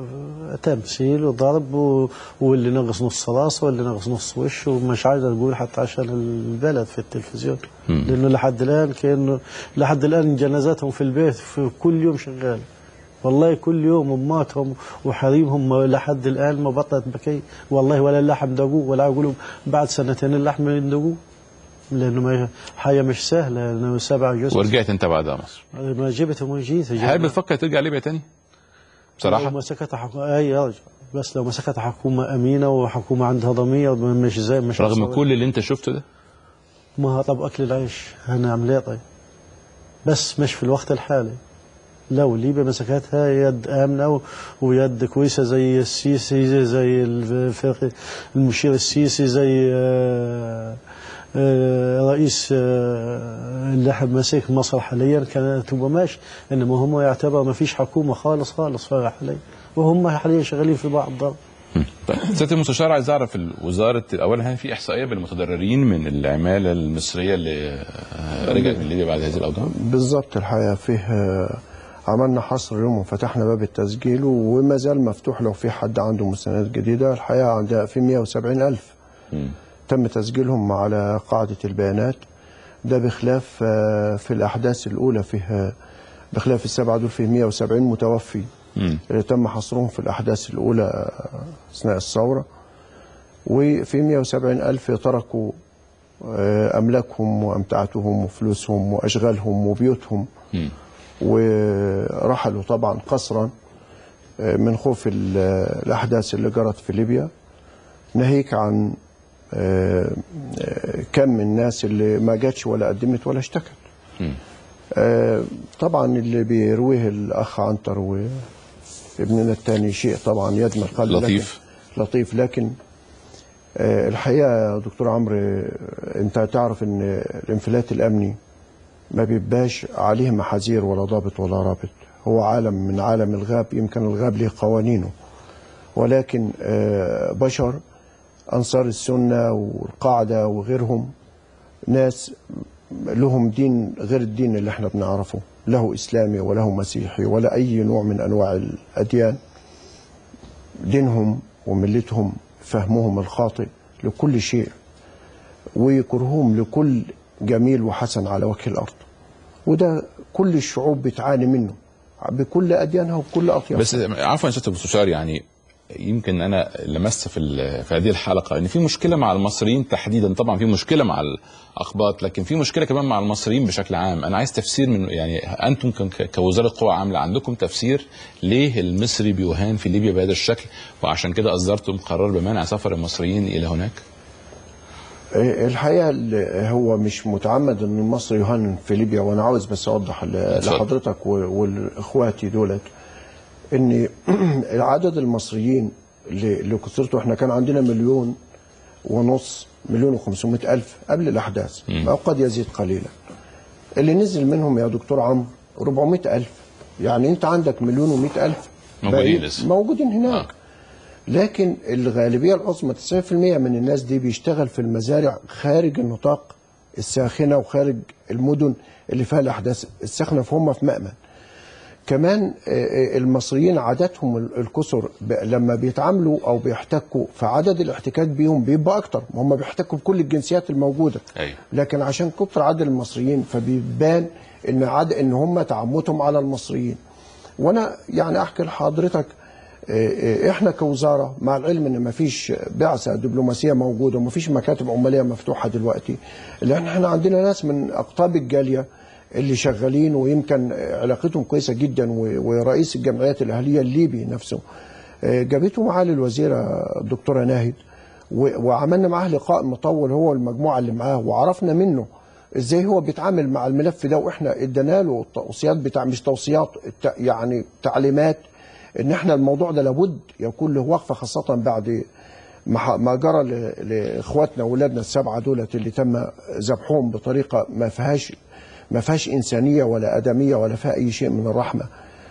تمثيل وضرب و... واللي نقص نص راسه واللي نقص نص وشه ومش عايز اقول حتى عشان البلد في التلفزيون مم. لانه لحد الان كانه لحد الان جنازاتهم في البيت في كل يوم شغال والله كل يوم اماتهم وحريمهم لحد الان ما بطلت بكي والله ولا اللحم دقوه ولا يقولوا بعد سنتين اللحم يندقوه لانه ما حاجه مش سهله لانه سبع جثث ورجعت انت بعدها مصر ما جبتهم وجيت هل بتفكر ترجع ليبيا تاني؟ لو بصراحه مسكتها حكومة اي ارجع بس لو مسكتها حكومه امينه وحكومه عندها ضمير مش زي مش رغم هتصور. كل اللي انت شفته ده ما طب اكل العيش هنعمل ايه طيب بس مش في الوقت الحالي لو ليبيا مسكتها يد امنه و- ويد كويسه زي السيسي زي, زي الفرق المشير السيسي زي آه، آه، رئيس آه، اللي حب ماسك مصر حاليا كانت تبقى ماشي انما هم يعتبر ما فيش حكومه خالص خالص حاليا وهم حاليا شغالين في بعض ضرب مم. طيب سياده المستشار عايز اعرف ال- وزاره اولا هل في احصائيه بالمتضررين من العماله المصريه اللي آه، رجعت من ليبيا بعد هذه الاوضاع؟ بالظبط الحقيقه فيه آه، عملنا حصر اليوم وفتحنا باب التسجيل وما زال مفتوح لو في حد عنده مستندات جديده الحقيقه عندها في 170 الف مم. تم تسجيلهم على قاعده البيانات ده بخلاف آه، في الاحداث الاولى فيه بخلاف السبعه دول فيه 170 متوفي مم. اللي تم حصرهم في الأحداث الأولى أثناء الثورة وفي 170 ألف تركوا آه، أملاكهم وأمتعتهم وفلوسهم وأشغالهم وبيوتهم مم. ورحلوا طبعا قسرا آه، من خوف ال- الأحداث اللي جرت في ليبيا ناهيك عن آه، آه، كم من الناس اللي ما جاتش ولا قدمت ولا اشتكت مم. آه، طبعا اللي بيرويه الأخ عنتر وابننا الثاني شيء طبعا يدمى القلب لطيف. لكن لطيف لكن آه، الحقيقة يا دكتور عمرو آه، انت تعرف ان الانفلات الامني ما بيبقاش عليه محاذير ولا ضابط ولا رابط هو عالم من عالم الغاب يمكن الغاب له قوانينه ولكن آه، بشر أنصار السنة والقاعدة وغيرهم ناس لهم دين غير الدين اللي احنا بنعرفه له إسلامي وله مسيحي ولا أي نوع من أنواع الأديان دينهم وملتهم فهمهم الخاطئ لكل شيء ويكرههم لكل جميل وحسن على وجه الأرض وده كل الشعوب بتعاني منه بكل أديانها وبكل أطيافها بس عفوا يا سياده المستشار يعني يمكن انا لمست في ال- في هذه الحلقه ان في مشكله مع المصريين تحديدا طبعا في مشكله مع الاقباط لكن في مشكله كمان مع المصريين بشكل عام انا عايز تفسير من يعني انتم ك- كوزاره قوى عامله عندكم تفسير ليه المصري بيهان في ليبيا بهذا الشكل وعشان كده اصدرتم قرار بمنع سفر المصريين الى هناك الحقيقه ال- هو مش متعمد ان المصري يهنن في ليبيا وانا عاوز بس اوضح ل- اتفضل. لحضرتك و- والاخواتي دولت ان عدد المصريين اللي اللي كثرته احنا كان عندنا مليون ونص مليون وخمسمائة ألف قبل الأحداث أو قد يزيد قليلا اللي نزل منهم يا دكتور عمرو 400 ألف يعني أنت عندك مليون ومئة ألف موجودين باقي- لسه. موجودين هناك آه. لكن الغالبية العظمى 90% من الناس دي بيشتغل في المزارع خارج النطاق الساخنة وخارج المدن اللي فيها الأحداث الساخنة فهم في مأمن كمان آه، آه، المصريين عاداتهم ال- الكسر ب- لما بيتعاملوا او بيحتكوا فعدد الاحتكاك بيهم بيبقى اكتر هم بيحتكوا بكل الجنسيات الموجوده أيوة. لكن عشان كتر عدد المصريين فبيبان ان عد ان هم تعمتهم على المصريين وانا يعني احكي لحضرتك آه، آه، احنا كوزاره مع العلم ان مفيش بعثه دبلوماسيه موجوده ومفيش مكاتب عماليه مفتوحه دلوقتي لان احنا عندنا ناس من اقطاب الجاليه اللي شغالين ويمكن علاقتهم كويسه جدا و- ورئيس الجمعيات الاهليه الليبي نفسه آه، جابته معالي الوزيره الدكتوره ناهد و- وعملنا معاه لقاء مطول هو والمجموعه اللي معاه وعرفنا منه ازاي هو بيتعامل مع الملف ده واحنا ادينا له التوصيات بتاع مش توصيات الت- يعني تعليمات ان احنا الموضوع ده لابد يكون له وقفه خاصه بعد ما ح- ما جرى ل- لاخواتنا واولادنا السبعه دولت اللي تم ذبحهم بطريقه ما فيهاش ما فيهاش انسانيه ولا ادميه ولا فيها اي شيء من الرحمه.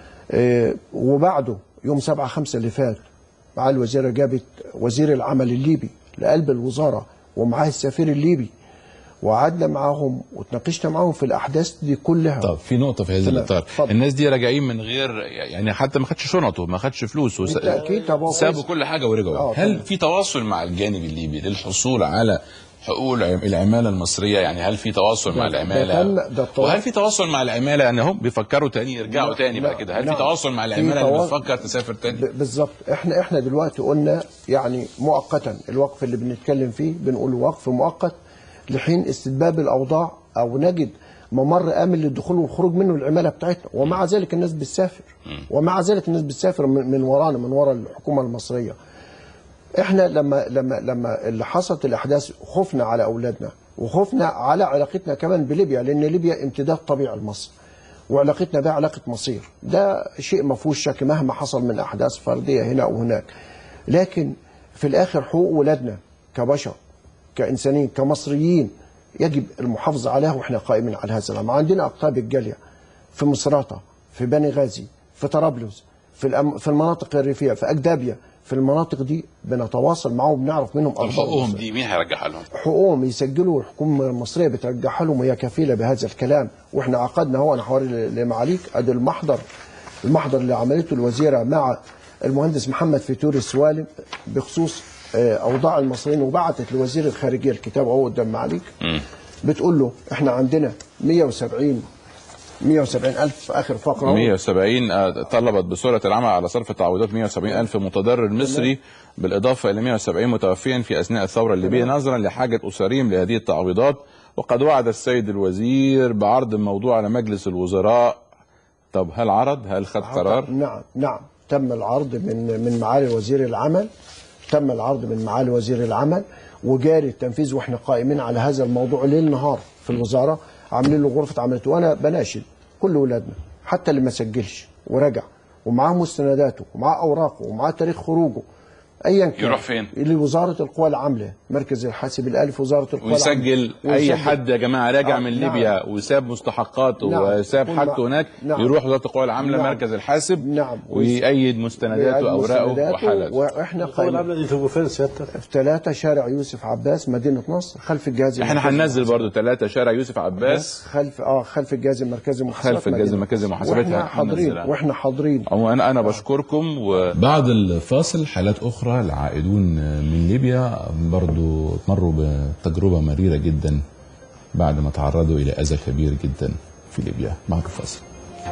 آه، وبعده يوم 7 5 اللي فات معالي الوزيره جابت وزير العمل الليبي لقلب الوزاره ومعاه السفير الليبي وقعدنا معاهم وتناقشنا معاهم في الاحداث دي كلها طب في نقطة في هذا تمام. الإطار اتفضل. الناس دي راجعين من غير يعني حتى ما خدش شنطه ما خدش فلوس وس... بالتأكيد طب هو سابوا كويس. كل حاجة ورجعوا آه، هل طبعا. في تواصل مع الجانب الليبي للحصول على حقوق العم- العمالة المصرية يعني هل في تواصل مع ده- ده العمالة تم- ده التواصل- وهل في تواصل مع العمالة يعني هم بيفكروا تاني يرجعوا لا، تاني بعد لا، كده هل في نعم. تواصل مع في العمالة اللي تواصل. بتفكر تسافر تاني ب- بالظبط احنا احنا دلوقتي قلنا يعني مؤقتا الوقف اللي بنتكلم فيه بنقول وقف مؤقت لحين استتباب الاوضاع او نجد ممر امن للدخول والخروج منه العماله بتاعتنا ومع ذلك الناس بتسافر ومع ذلك الناس بتسافر من من ورانا من ورا الحكومه المصريه احنا لما لما لما اللي حصلت الاحداث خفنا على اولادنا وخفنا على علاقتنا كمان بليبيا لان ليبيا امتداد طبيعي لمصر وعلاقتنا بها علاقه مصير ده شيء ما فيهوش شك مهما حصل من احداث فرديه هنا او هناك لكن في الاخر حقوق ولادنا كبشر كانسانين كمصريين يجب المحافظه عليها واحنا قائمين على هذا الامر عندنا اقطاب الجاليه في مصراته في بني غازي في طرابلس في الأم... في المناطق الريفيه في اجدابيا في المناطق دي بنتواصل معاهم بنعرف منهم طب اخبار حقوقهم مصر. دي مين هيرجعها لهم حقوقهم يسجلوا الحكومه المصريه بترجعها لهم وهي كفيله بهذا الكلام واحنا عقدنا هو انا حواري لمعاليك ادي المحضر المحضر اللي عملته الوزيره مع المهندس محمد فتوري السوالم بخصوص آه، اوضاع المصريين وبعتت لوزير الخارجيه الكتاب اهو قدام معاليك بتقول له احنا عندنا 170 170 الف في اخر فقره أهو. 170 آه، طلبت بسرعة العمل على صرف تعويضات 170 ألف متضرر مصري بالإضافة إلى 170 متوفيا في أثناء الثورة الليبية نظرا لحاجة أسرهم لهذه التعويضات وقد وعد السيد الوزير بعرض الموضوع على مجلس الوزراء طب هل عرض هل خد قرار نعم نعم تم العرض من من معالي وزير العمل تم العرض من معالي وزير العمل وجاري التنفيذ واحنا قائمين على هذا الموضوع ليل نهار في الوزاره عاملين له غرفه عملت وانا بناشد كل اولادنا حتى اللي ما سجلش ورجع ومعاه مستنداته ومعاه اوراقه ومعاه تاريخ خروجه ايا كان يروح فين؟ لوزاره القوى العامله مركز الحاسب الالف وزاره القوى ويسجل العامله اي ويسجل. حد يا جماعه راجع آه، من نعم. ليبيا وساب مستحقاته نعم. وساب كل حاجته ما- هناك نعم. يروح وزاره القوى العامله نعم. مركز الحاسب نعم. ويأيد مستنداته واوراقه مستنداته وحالاته واحنا القوى قائمين العامله دي تبقوا فين سيادتك؟ في ثلاثة شارع يوسف عباس مدينة نصر خلف الجهاز احنا المركزي هننزل للمحاسبات. برضو ثلاثة شارع يوسف عباس خلف اه خلف الجهاز المركزي للمحاسبات خلف الجهاز مدينة المركزي نصر. للمحاسبات واحنا حاضرين هننزلها. واحنا حاضرين عموما انا بشكركم وبعد الفاصل حالات اخرى العائدون من ليبيا برضو مروا بتجربه مريره جدا بعد ما تعرضوا الى اذى كبير جدا في ليبيا معك فاصل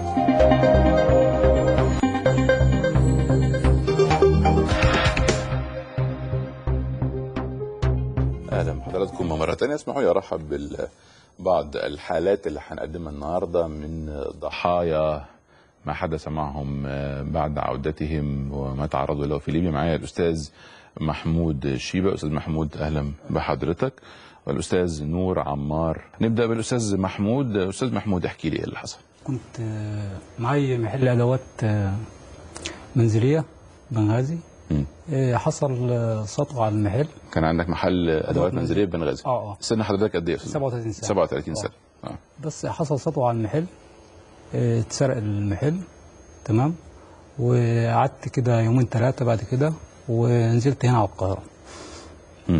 اهلا بحضراتكم مره ثانيه اسمحوا لي ارحب ببعض الحالات اللي هنقدمها النهارده من ضحايا ما حدث معهم آه، بعد عودتهم وما تعرضوا له في ليبيا معايا الاستاذ محمود شيبه استاذ محمود اهلا بحضرتك والاستاذ نور عمار نبدا بالاستاذ محمود استاذ محمود احكي لي ايه اللي حصل كنت آه، معي محل ادوات آه، منزليه بنغازي مم. آه، حصل آه، سطو على المحل كان عندك محل ادوات منزليه في بنغازي اه اه سن حضرتك قد ايه يا أستاذ؟ 37 سنة. 37 آه. سنه اه بس حصل سطو على المحل آه، اتسرق المحل تمام وقعدت كده يومين ثلاثه بعد كده ونزلت هنا على القاهره مم.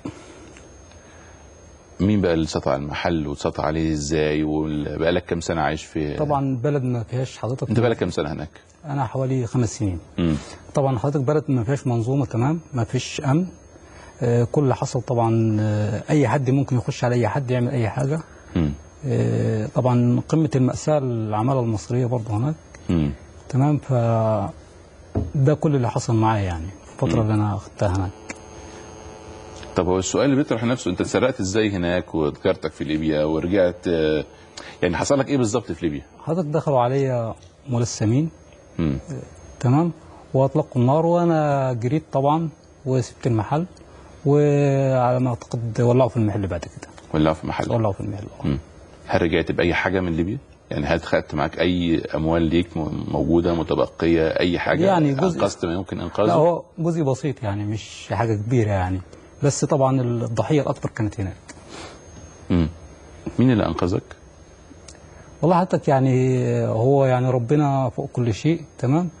مين بقى اللي سطع المحل وسطع عليه ازاي وبقالك كام سنه عايش في طبعا بلد ما فيهاش حضرتك انت بقالك كام سنه هناك انا حوالي خمس سنين مم. طبعا حضرتك بلد ما فيهاش منظومه تمام ما فيش امن آه، كل اللي حصل طبعا آه، اي حد ممكن يخش على اي حد يعمل اي حاجه مم. آه، طبعا قمه الماساه العماله المصريه برضه هناك مم. تمام ف ده كل اللي حصل معايا يعني في الفتره اللي انا اخدتها هناك طب هو السؤال اللي بيطرح نفسه انت اتسرقت ازاي هناك وذكرتك في ليبيا ورجعت آه، يعني حصل لك ايه بالظبط في ليبيا؟ حضرتك دخلوا عليا ملثمين مم. تمام واطلقوا النار وانا جريت طبعا وسبت المحل وعلى ما اعتقد ولعوا في المحل بعد كده ولعوا في محل ولعوا في المحل آه. مم. هل رجعت باي حاجه من ليبيا؟ يعني هل خدت معاك اي اموال ليك م- موجوده متبقيه اي حاجه يعني جزء- انقذت ما يمكن لا انقاذه؟ هو جزء بسيط يعني مش حاجه كبيره يعني بس طبعا الضحيه الاكبر كانت هناك مم. مين اللي انقذك؟ والله حضرتك يعني هو يعني ربنا فوق كل شيء تمام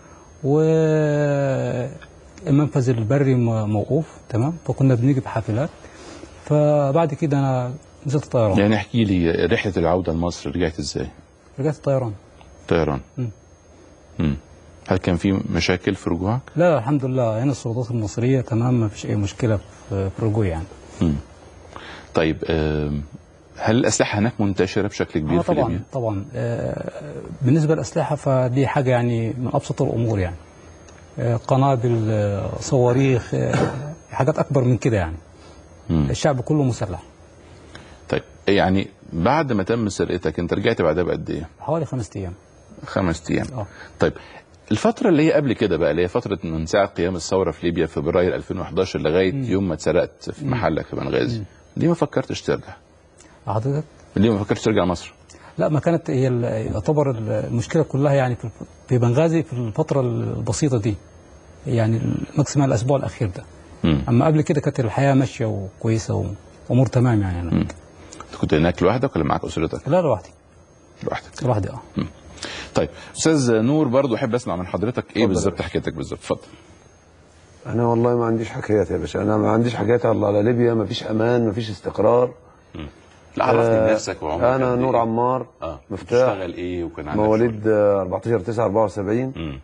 والمنفذ البري م- موقوف تمام فكنا بنيجي بحافلات فبعد كده انا نزلت طيران يعني احكي لي رحله العوده لمصر رجعت ازاي؟ رجعت طيران طيران مم. مم. هل كان في مشاكل في رجوعك؟ لا الحمد لله هنا السلطات المصريه تمام ما فيش اي مشكله في في الرجوع يعني مم. طيب آم، هل الاسلحه هناك منتشره بشكل كبير آه في طبعا ليبيا؟ طبعا آه بالنسبه للاسلحه فدي حاجه يعني من ابسط الامور يعني آه قنابل آه صواريخ آه حاجات اكبر من كده يعني مم. الشعب كله مسلح طيب يعني بعد ما تم سرقتك انت رجعت بعدها بقد ايه؟ حوالي خمسة ايام خمس ايام اه طيب الفترة اللي هي قبل كده بقى اللي هي فترة من ساعة قيام الثورة في ليبيا في فبراير 2011 لغاية يوم ما اتسرقت في محلك في بنغازي ليه ما فكرتش ترجع؟ حضرتك ليه ما فكرتش ترجع مصر؟ لا ما كانت هي ال- يعتبر المشكله كلها يعني في في بنغازي في الفتره البسيطه دي يعني ماكسيمال الاسبوع الاخير ده مم. اما قبل كده كانت الحياه ماشيه وكويسه وامور تمام يعني أنا. انت كنت هناك لوحدك ولا معاك اسرتك؟ لا لوحدي لوحدك لوحدي اه طيب استاذ نور برضو احب اسمع من حضرتك ايه بالظبط حكايتك بالظبط اتفضل انا والله ما عنديش حكايات يا باشا انا ما عنديش حكايات على على ليبيا ما فيش امان ما فيش استقرار لا عرفني آه، بنفسك وعمرك انا قد نور إيه؟ عمار اه مفتاح بتشتغل ايه وكان عندك مواليد شغل؟ آه، 14 9 74 مم.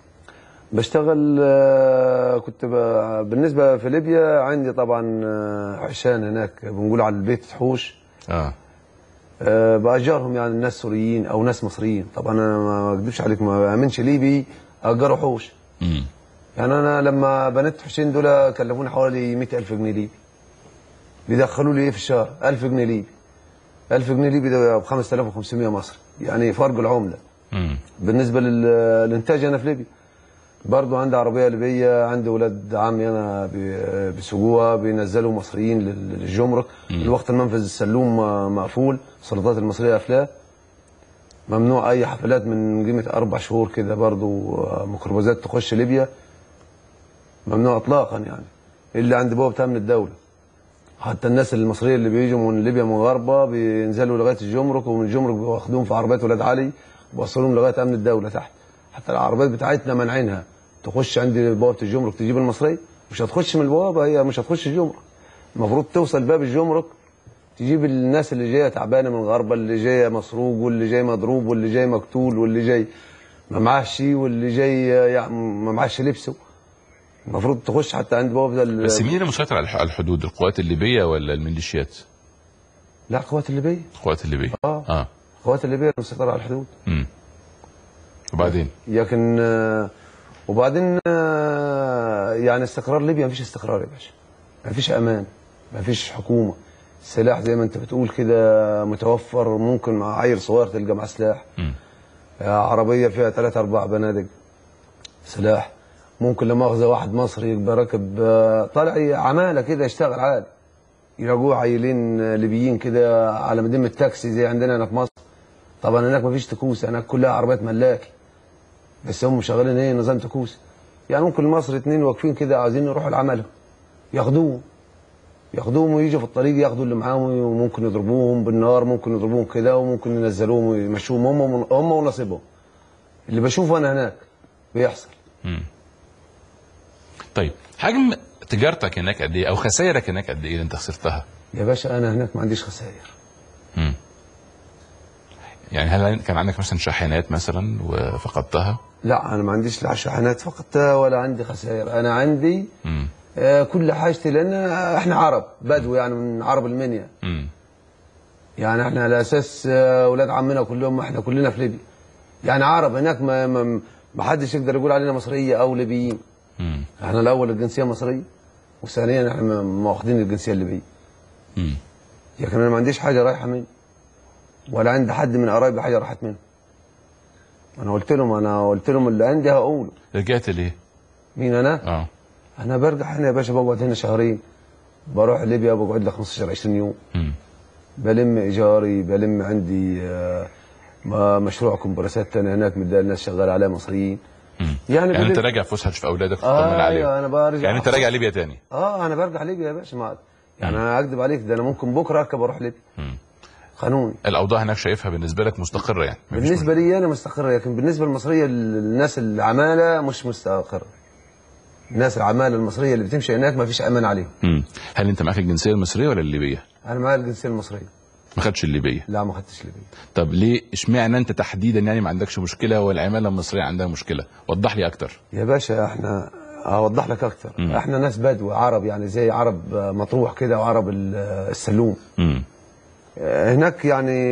بشتغل آه، كنت ب- بالنسبه في ليبيا عندي طبعا آه، عشان هناك بنقول على البيت حوش اه آه، باجرهم يعني الناس سوريين او ناس مصريين طبعا انا ما ما اكذبش عليك ما بامنش ليبي اجروا حوش مم. يعني انا لما بنيت حوشين دول كلفوني حوالي 100000 جنيه ليبي بيدخلوا لي ايه في الشهر 1000 جنيه ليبي 1000 جنيه ليبي ده ب 5500 مصري يعني فرق العمله مم. بالنسبه لل- للانتاج انا في ليبيا برضو عندي عربيه ليبيه عندي ولاد عمي انا بي- بيسوقوها بينزلوا مصريين لل- للجمرك الوقت المنفذ السلوم م- مقفول السلطات المصريه قافلاه ممنوع اي حفلات من قيمه اربع شهور كده برضو آه، ميكروباصات تخش ليبيا ممنوع اطلاقا يعني الا عند بوابه امن الدوله حتى الناس المصريه اللي بيجوا من ليبيا مغاربه بينزلوا لغايه الجمرك ومن الجمرك بياخدوهم في عربيات ولاد علي ويوصلوهم لغايه امن الدوله تحت حتى العربيات بتاعتنا مانعينها تخش عند بوابه الجمرك تجيب المصري مش هتخش من البوابه هي مش هتخش الجمرك المفروض توصل باب الجمرك تجيب الناس اللي جايه تعبانه من الغربه اللي جايه مسروق واللي جاي مضروب واللي جاي مقتول واللي جاي ما معاش شيء واللي جاي يعني ما معاش لبسه المفروض تخش حتى عند بوابه ال- بس مين اللي مسيطر على الح- على الحدود القوات الليبيه ولا الميليشيات؟ لا القوات الليبيه القوات الليبيه اه اه القوات الليبيه المسيطره على الحدود مم. وبعدين لكن آه، وبعدين آه، يعني استقرار ليبيا مفيش استقرار يا باشا مفيش امان مفيش حكومه السلاح زي ما انت بتقول كده متوفر ممكن مع عيل صغير تلقى معاه سلاح مم. آه، عربيه فيها ثلاثة اربع بنادق سلاح ممكن لا مؤاخذه واحد مصري يبقى راكب آه، طالع عماله كده يشتغل عادي يلاقوه عيلين ليبيين كده على مدينة التاكسي زي عندنا هنا في مصر طبعا هناك مفيش تكوس هناك كلها عربيات ملاكي بس هم شغالين ايه نظام تكوس يعني ممكن مصر اتنين واقفين كده عايزين يروحوا لعملهم ياخدوهم ياخدوهم ويجوا في الطريق ياخدوا اللي معاهم وممكن يضربوهم بالنار ممكن يضربوهم كده وممكن ينزلوهم ويمشوهم هم هم ونصيبهم اللي بشوفه انا هناك بيحصل طيب حجم تجارتك هناك قد ايه او خسائرك هناك قد ايه اللي انت خسرتها يا باشا انا هناك ما عنديش خسائر مم. يعني هل كان عندك مثلا شاحنات مثلا وفقدتها لا انا ما عنديش لا شحنات فقط ولا عندي خسائر انا عندي مم. آه، كل حاجتي لان احنا عرب بدو يعني من عرب المنيا مم. يعني احنا على اساس آه، اولاد عمنا كلهم احنا كلنا في ليبيا يعني عرب هناك ما ما ما حدش يقدر يقول علينا مصريه او ليبيين مم. احنا الاول الجنسيه مصريه وثانيا احنا ما- ما واخدين الجنسيه الليبيه مم. لكن انا ما عنديش حاجه رايحه مني ولا عندي حد من قرايبي حاجه راحت منه انا قلت لهم انا قلت لهم اللي عندي هقوله رجعت ليه؟ مين انا؟ اه انا برجع هنا يا باشا بقعد هنا شهرين بروح ليبيا بقعد لي 15 20 يوم مم. بلم ايجاري بلم عندي آه، ما- مشروع كومبرسات تاني هناك مدى الناس شغال عليه مصريين مم. يعني يعني انت بلم- راجع فسحه تشوف اولادك وتطمن آه عليهم ايوه انا برجع يعني انت راجع ليبيا تاني اه انا برجع ليبيا يا باشا ما يعني انا اكذب عليك ده انا ممكن بكره اركب اروح ليبيا مم. قانوني الاوضاع هناك شايفها بالنسبه لك مستقره يعني مفيش بالنسبه لي انا مستقره لكن بالنسبه للمصريه الناس العماله مش مستقره الناس العماله المصريه اللي بتمشي هناك ما فيش امان عليهم مم. هل انت معاك الجنسيه المصريه ولا الليبيه؟ انا معايا الجنسيه المصريه ما خدش الليبيه لا ما خدتش ليبيا طب ليه اشمعنى انت تحديدا يعني ما عندكش مشكله والعماله المصريه عندها مشكله؟ وضح لي اكتر يا باشا احنا اوضح لك اكتر مم. احنا ناس بدو عرب يعني زي عرب مطروح كده وعرب ال- السلوم مم. هناك يعني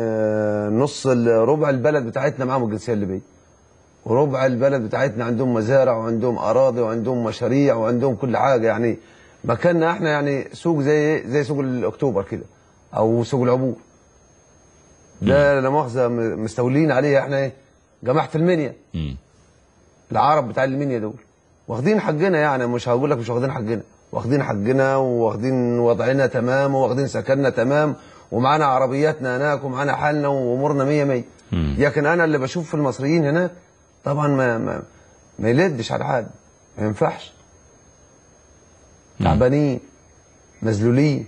نص ال- ربع البلد بتاعتنا معاهم الجنسيه الليبيه وربع البلد بتاعتنا عندهم مزارع وعندهم اراضي وعندهم مشاريع وعندهم كل حاجه يعني مكاننا احنا يعني سوق زي زي سوق الاكتوبر كده او سوق العبور ده لا مؤاخذه م- مستولين عليه احنا ايه جماعه المنيا مم. العرب بتاع المنيا دول واخدين حقنا يعني مش هقول لك مش واخدين حقنا واخدين حقنا واخدين وضعنا تمام واخدين سكننا تمام ومعانا عربياتنا هناك ومعانا حالنا وامورنا مية مية مم. لكن انا اللي بشوف في المصريين هناك طبعا ما ما, ما يلدش على حد ما ينفعش تعبانين مذلولين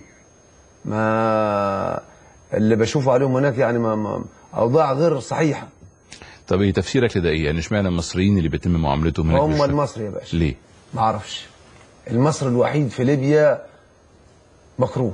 ما اللي بشوفه عليهم هناك يعني ما, ما اوضاع غير صحيحه طب ايه تفسيرك لده ايه؟ يعني اشمعنى المصريين اللي بيتم معاملتهم هناك هم بالشكل؟ المصري يا باشا ليه؟ ما اعرفش المصري الوحيد في ليبيا مكروه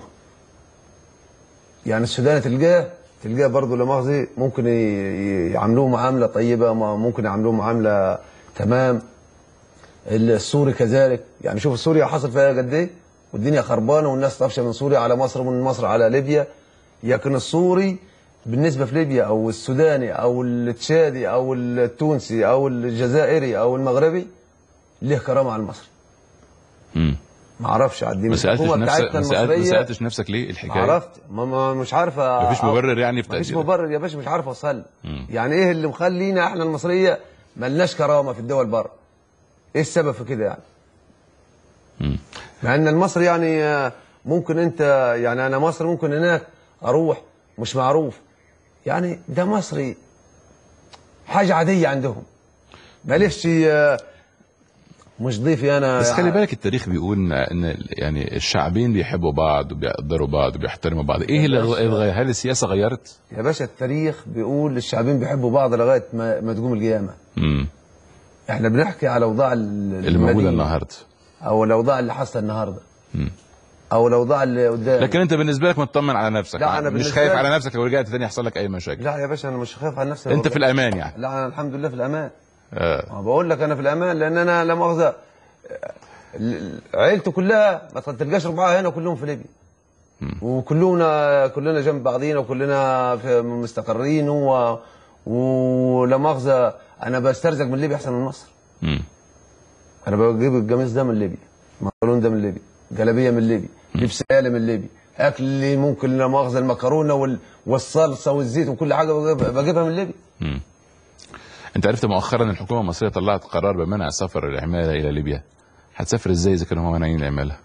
يعني السودان تلقاه تلقاه برضه لا مؤاخذه ممكن ي- ي- يعاملوه معامله طيبه ما- ممكن يعاملوه معامله تمام السوري كذلك يعني شوف سوريا حصل فيها قد ايه والدنيا خربانه والناس طافشه من سوريا على مصر ومن مصر على ليبيا لكن السوري بالنسبه في ليبيا او السوداني او التشادي او التونسي او الجزائري او المغربي له كرامه على المصري مم. ما اعرفش على الدين ما سالتش الحكومة نفسك بتاعتنا ما سألت- ما المصرية سالتش نفسك ليه ما الحكايه؟ عرفت ما ما مش عارف أ- مفيش مبرر يعني في مفيش تقديرك مبرر يا باشا مش عارف اوصل مم. يعني ايه اللي مخلينا احنا المصريه ملناش كرامه في الدول بره ايه السبب في كده يعني مم. مع ان المصري يعني آه، ممكن انت يعني انا مصري ممكن هناك اروح مش معروف يعني ده مصري حاجه عاديه عندهم ماليش آه، مش ضيفي انا بس خلي بالك التاريخ بيقول ان إن يعني الشعبين بيحبوا بعض وبيقدروا بعض وبيحترموا بعض ايه اللي غ- اتغير هل السياسه غيرت يا باشا التاريخ بيقول الشعبين بيحبوا بعض لغايه ما, ما تقوم القيامه امم احنا بنحكي على اوضاع ال- اللي موجوده المدينة، النهارده او الاوضاع اللي حاصله النهارده مم. او الاوضاع اللي قدام لكن انت بالنسبه لك مطمن على نفسك لا، أنا مش بالنسبة خايف لي- على نفسك لو رجعت تاني يحصل لك اي مشاكل لا يا باشا انا مش خايف على نفسي انت في والله. الامان يعني لا انا الحمد لله في الامان آه. ما بقول لك انا في الامان لان انا لا مؤاخذه ال- عيلته كلها ما تلقاش ربعها هنا كلهم في ليبيا وكلنا كلنا جنب بعضينا وكلنا في مستقرين و ولا مؤاخذه انا بسترزق من ليبيا احسن من مصر مم. انا بجيب القميص ده من ليبيا البنطلون ده من ليبيا جلابيه من ليبيا لبس عيالي من ليبيا اكل ممكن لا مؤاخذه المكرونه وال... والصلصه والزيت وكل حاجه بجيب- بجيبها من ليبيا مم. انت عرفت مؤخرا ان الحكومه المصريه طلعت قرار بمنع سفر العماله الى ليبيا هتسافر ازاي اذا كانوا هم مانعين العماله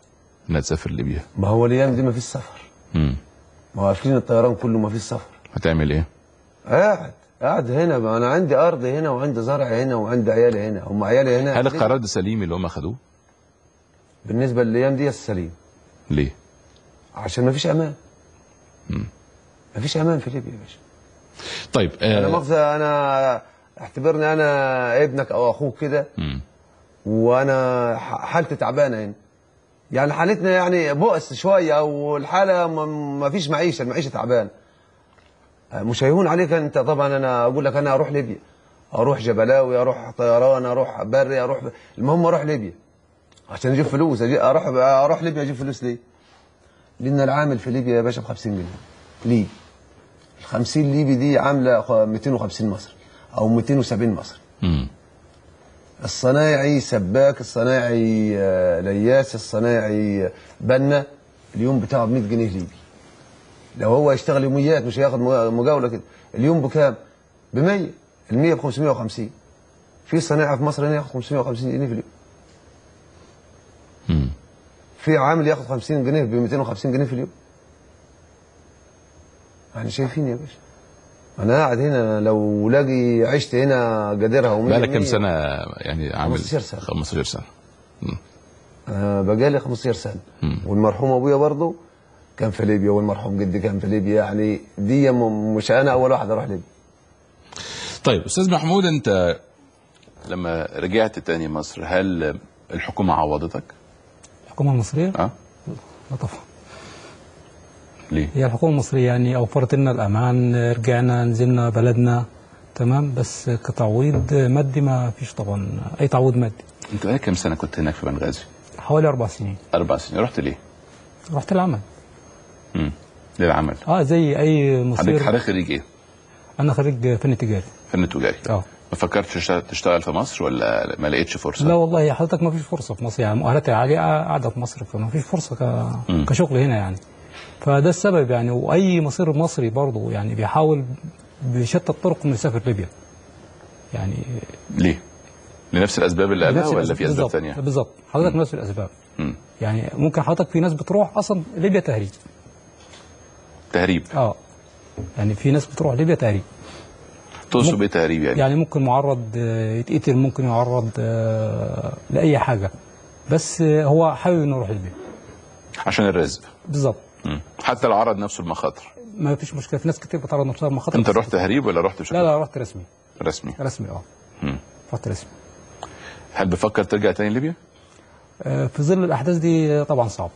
انها تسافر ليبيا ما هو الايام دي ما فيش سفر امم ما هو قافلين الطيران كله ما فيش سفر هتعمل ايه؟ قاعد قاعد هنا ما انا عندي ارض هنا وعندي زرع هنا وعندي عيالي هنا هم عيالي هنا هل القرار ده سليم اللي هم خدوه؟ بالنسبه للايام دي السليم ليه؟ عشان ما فيش امان ما فيش امان في ليبيا يا باشا طيب انا آه مؤاخذه انا اعتبرني انا ابنك او اخوك كده مم. وانا ح- حالتي تعبانه هنا يعني حالتنا يعني بؤس شويه والحاله ما- ما فيش معيشه المعيشه تعبانه مش هيهون عليك انت طبعا انا اقول لك انا اروح ليبيا اروح جبلاوي اروح طيران اروح بري اروح ب... المهم اروح ليبيا عشان اجيب فلوس أجي اروح اروح ليبيا اجيب فلوس ليه؟ لان العامل في ليبيا يا باشا ب 50 جنيه ليه؟ ال 50 ليبي دي عامله خ- 250 مصري او 270 مصري مم. الصنايعي سباك الصنايعي آه، لياس الصنايعي بنا اليوم بتاعه ب 100 جنيه ليبي لو هو يشتغل يوميات مش هياخد مجا- مجاوله كده اليوم بكام؟ ب 100 ال 100 ب 550 في صنايعي في مصر هنا ياخد 550 جنيه في اليوم مم. في عامل ياخد 50 جنيه ب 250 جنيه في اليوم يعني شايفين يا باشا انا قاعد هنا لو لاقي عشت هنا قادرها ومية بقالك كام مية. سنه يعني عامل 15 سنة. 15 سنه انا بقالي 15 سنه مم. والمرحوم ابويا برضه كان في ليبيا والمرحوم جدي كان في ليبيا يعني دي م- مش انا اول واحد اروح ليبيا طيب استاذ محمود انت لما رجعت تاني مصر هل الحكومه عوضتك؟ الحكومه المصريه اه لا طبعا ليه؟ هي الحكومه المصريه يعني اوفرت لنا الامان رجعنا نزلنا بلدنا تمام بس كتعويض مادي ما فيش طبعا اي تعويض مادي انت بقالك كام سنه كنت هناك في بنغازي؟ حوالي اربع سنين اربع سنين رحت ليه؟ رحت العمل مم. للعمل اه زي اي حضرتك مصير حضرتك خريج ايه؟ انا خريج فن تجاري فن تجاري اه ما فكرتش تشتغل- تشتغل في مصر ولا ما لقيتش فرصه؟ لا والله حضرتك ما فيش فرصه في مصر يعني مؤهلاتي عاليه قاعده في مصر فما فيش فرصه ك... مم. كشغل هنا يعني فده السبب يعني واي مصير مصري برضه يعني بيحاول بشتى الطرق انه يسافر ليبيا يعني ليه؟ لنفس الاسباب اللي قالها بنفس ولا الأسباب. في اسباب بالظبط ثانيه؟ بالظبط حضرتك نفس الاسباب مم. يعني ممكن حضرتك في ناس بتروح اصلا ليبيا تهريب تهريب اه يعني في ناس بتروح ليبيا تهريب تقصد بايه تهريب يعني؟ يعني ممكن معرض آه، يتقتل ممكن يعرض آه، لاي حاجه بس آه، هو حابب انه يروح ليبيا عشان الرزق بالظبط مم. حتى لو عرض نفسه المخاطر ما فيش مشكله في ناس كتير بتعرض نفسها لمخاطر انت بس- رحت تهريب ولا رحت بشكل لا لا رحت رسمي رسمي؟ رسمي اه مم. رحت رسمي هل بفكر ترجع تاني ليبيا؟ آه، في ظل الاحداث دي آه، طبعا صعب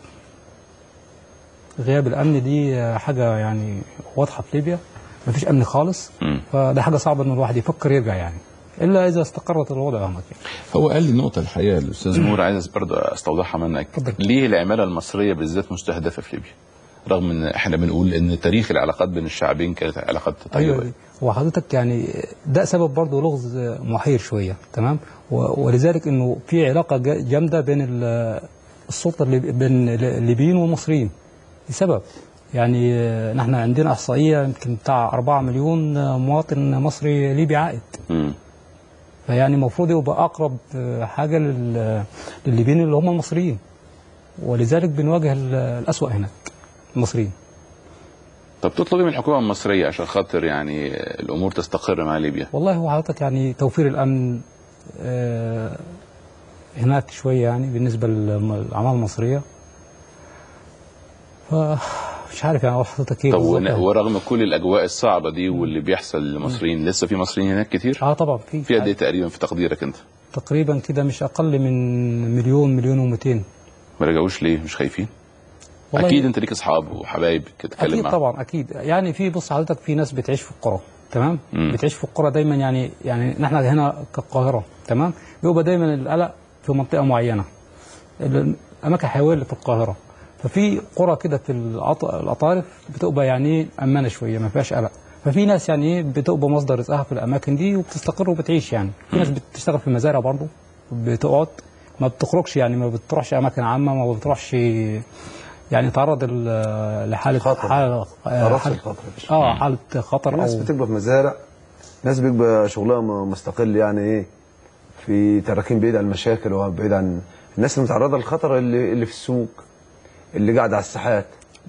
غياب الامن دي آه، حاجه يعني واضحه في ليبيا ما فيش امن خالص مم. فده حاجه صعبه ان الواحد يفكر يرجع يعني الا اذا استقرت الوضع هناك يعني. هو قال لي نقطة الحقيقة الأستاذ نور عايز برضه أستوضحها منك اتفضل. ليه العمالة المصرية بالذات مستهدفة في ليبيا؟ رغم إن إحنا بنقول إن تاريخ العلاقات بين الشعبين كانت علاقات طيبة ايوه هو حضرتك يعني ده سبب برضه لغز محير شويه تمام و- ولذلك انه في علاقه جا- جامده بين ال- السلطه اللي بين الليبيين والمصريين لسبب يعني آه، نحن عندنا احصائيه يمكن بتاع 4 مليون آه، مواطن مصري ليبي عائد مم. فيعني المفروض يبقى اقرب آه، حاجه لل- للليبيين اللي هم المصريين ولذلك بنواجه ال- الاسوأ هناك المصريين طب تطلبي من الحكومة المصرية عشان خاطر يعني الأمور تستقر مع ليبيا والله هو حضرتك يعني توفير الامن آه، هناك شويه يعني بالنسبه للاعمال المصريه فمش عارف يعني أقول لحضرتك ايه طب بالظبط ون- يعني. ورغم كل الأجواء الصعبة دي واللي بيحصل للمصريين لسه في مصريين هناك كتير؟ اه طبعا في في قد إيه تقريبا في تقديرك أنت؟ تقريبا كده مش اقل من مليون مليون و200 ما رجعوش ليه؟ مش خايفين؟ أكيد أنت ليك أصحاب وحبايب تتكلم اكيد معاهم طبعا اكيد يعني في بص حضرتك في ناس بتعيش في القرى تمام مم. بتعيش في القرى دايما يعني يعني نحن هنا كالقاهره تمام بيبقى دايما القلق في منطقه معينه الاماكن الحيويه اللي في القاهره ففي قرى كده في الأط- الاطارف بتبقى يعني امانه شويه ما فيهاش قلق ففي ناس يعني ايه بتبقى مصدر رزقها في الاماكن دي وبتستقر وبتعيش يعني في ناس بتشتغل في المزارع برضه بتقعد ما بتخرجش يعني ما بتروحش اماكن عامه ما بتروحش يعني تعرض ال- لحاله خطر. حاله تعرضش حالة- للخطر يا باشا. اه حاله خطر ناس او بتبقى في مزارع ناس بيبقى شغلها م- مستقل يعني ايه في تراكين بعيد عن المشاكل وبعيد عن الناس اللي متعرضه للخطر اللي اللي في السوق اللي قاعده على الساحات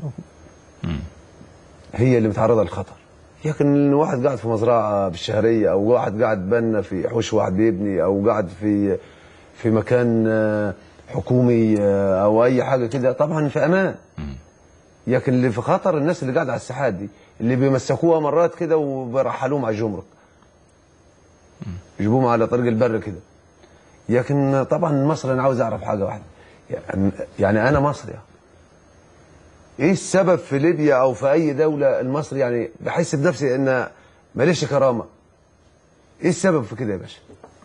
هي اللي متعرضه للخطر لكن واحد قاعد في مزرعه بالشهريه او واحد قاعد بنا في حوش واحد بيبني او قاعد في في مكان آه، حكومي آه، او اي حاجه كده طبعا في امان لكن اللي في خطر الناس اللي قاعده على الساحات دي اللي بيمسكوها مرات كده وبيرحلوهم على الجمرك يجيبوهم على طريق البر كده لكن طبعا مصر انا عاوز اعرف حاجه واحده يعني- يعني انا مصري ايه السبب في ليبيا او في اي دوله المصري يعني بحس بنفسي ان ماليش كرامه ايه السبب في كده يا باشا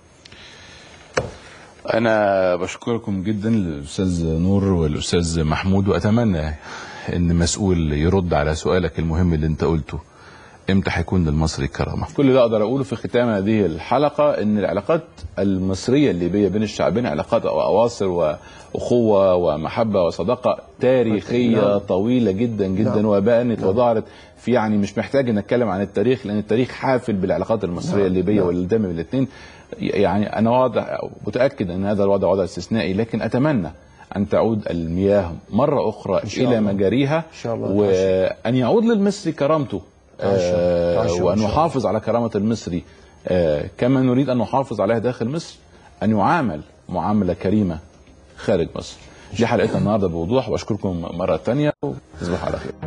انا بشكركم جدا الاستاذ نور والاستاذ محمود واتمنى ان مسؤول يرد على سؤالك المهم اللي انت قلته امتى هيكون للمصري كرامه كل اللي اقدر اقوله في ختام هذه الحلقه ان العلاقات المصريه الليبيه بين الشعبين علاقات اواصر واخوه ومحبه وصداقه تاريخيه طويله جدا جدا نعم. وبانت وظهرت في يعني مش محتاج ان اتكلم عن التاريخ لان التاريخ حافل بالعلاقات المصريه نعم. الليبيه نعم. والدم بين الاثنين يعني انا واضح متاكد ان هذا الوضع وضع استثنائي لكن اتمنى ان تعود المياه مره اخرى شاء الى الله. مجاريها إن شاء الله. وان يعود للمصري كرامته تعشى. آه، تعشى إن وان شاء الله. نحافظ على كرامه المصري آه، كما نريد ان نحافظ عليها داخل مصر ان يعامل معامله كريمه خارج مصر دي حلقتنا النهارده بوضوح واشكركم مره ثانيه وتصبحوا على خير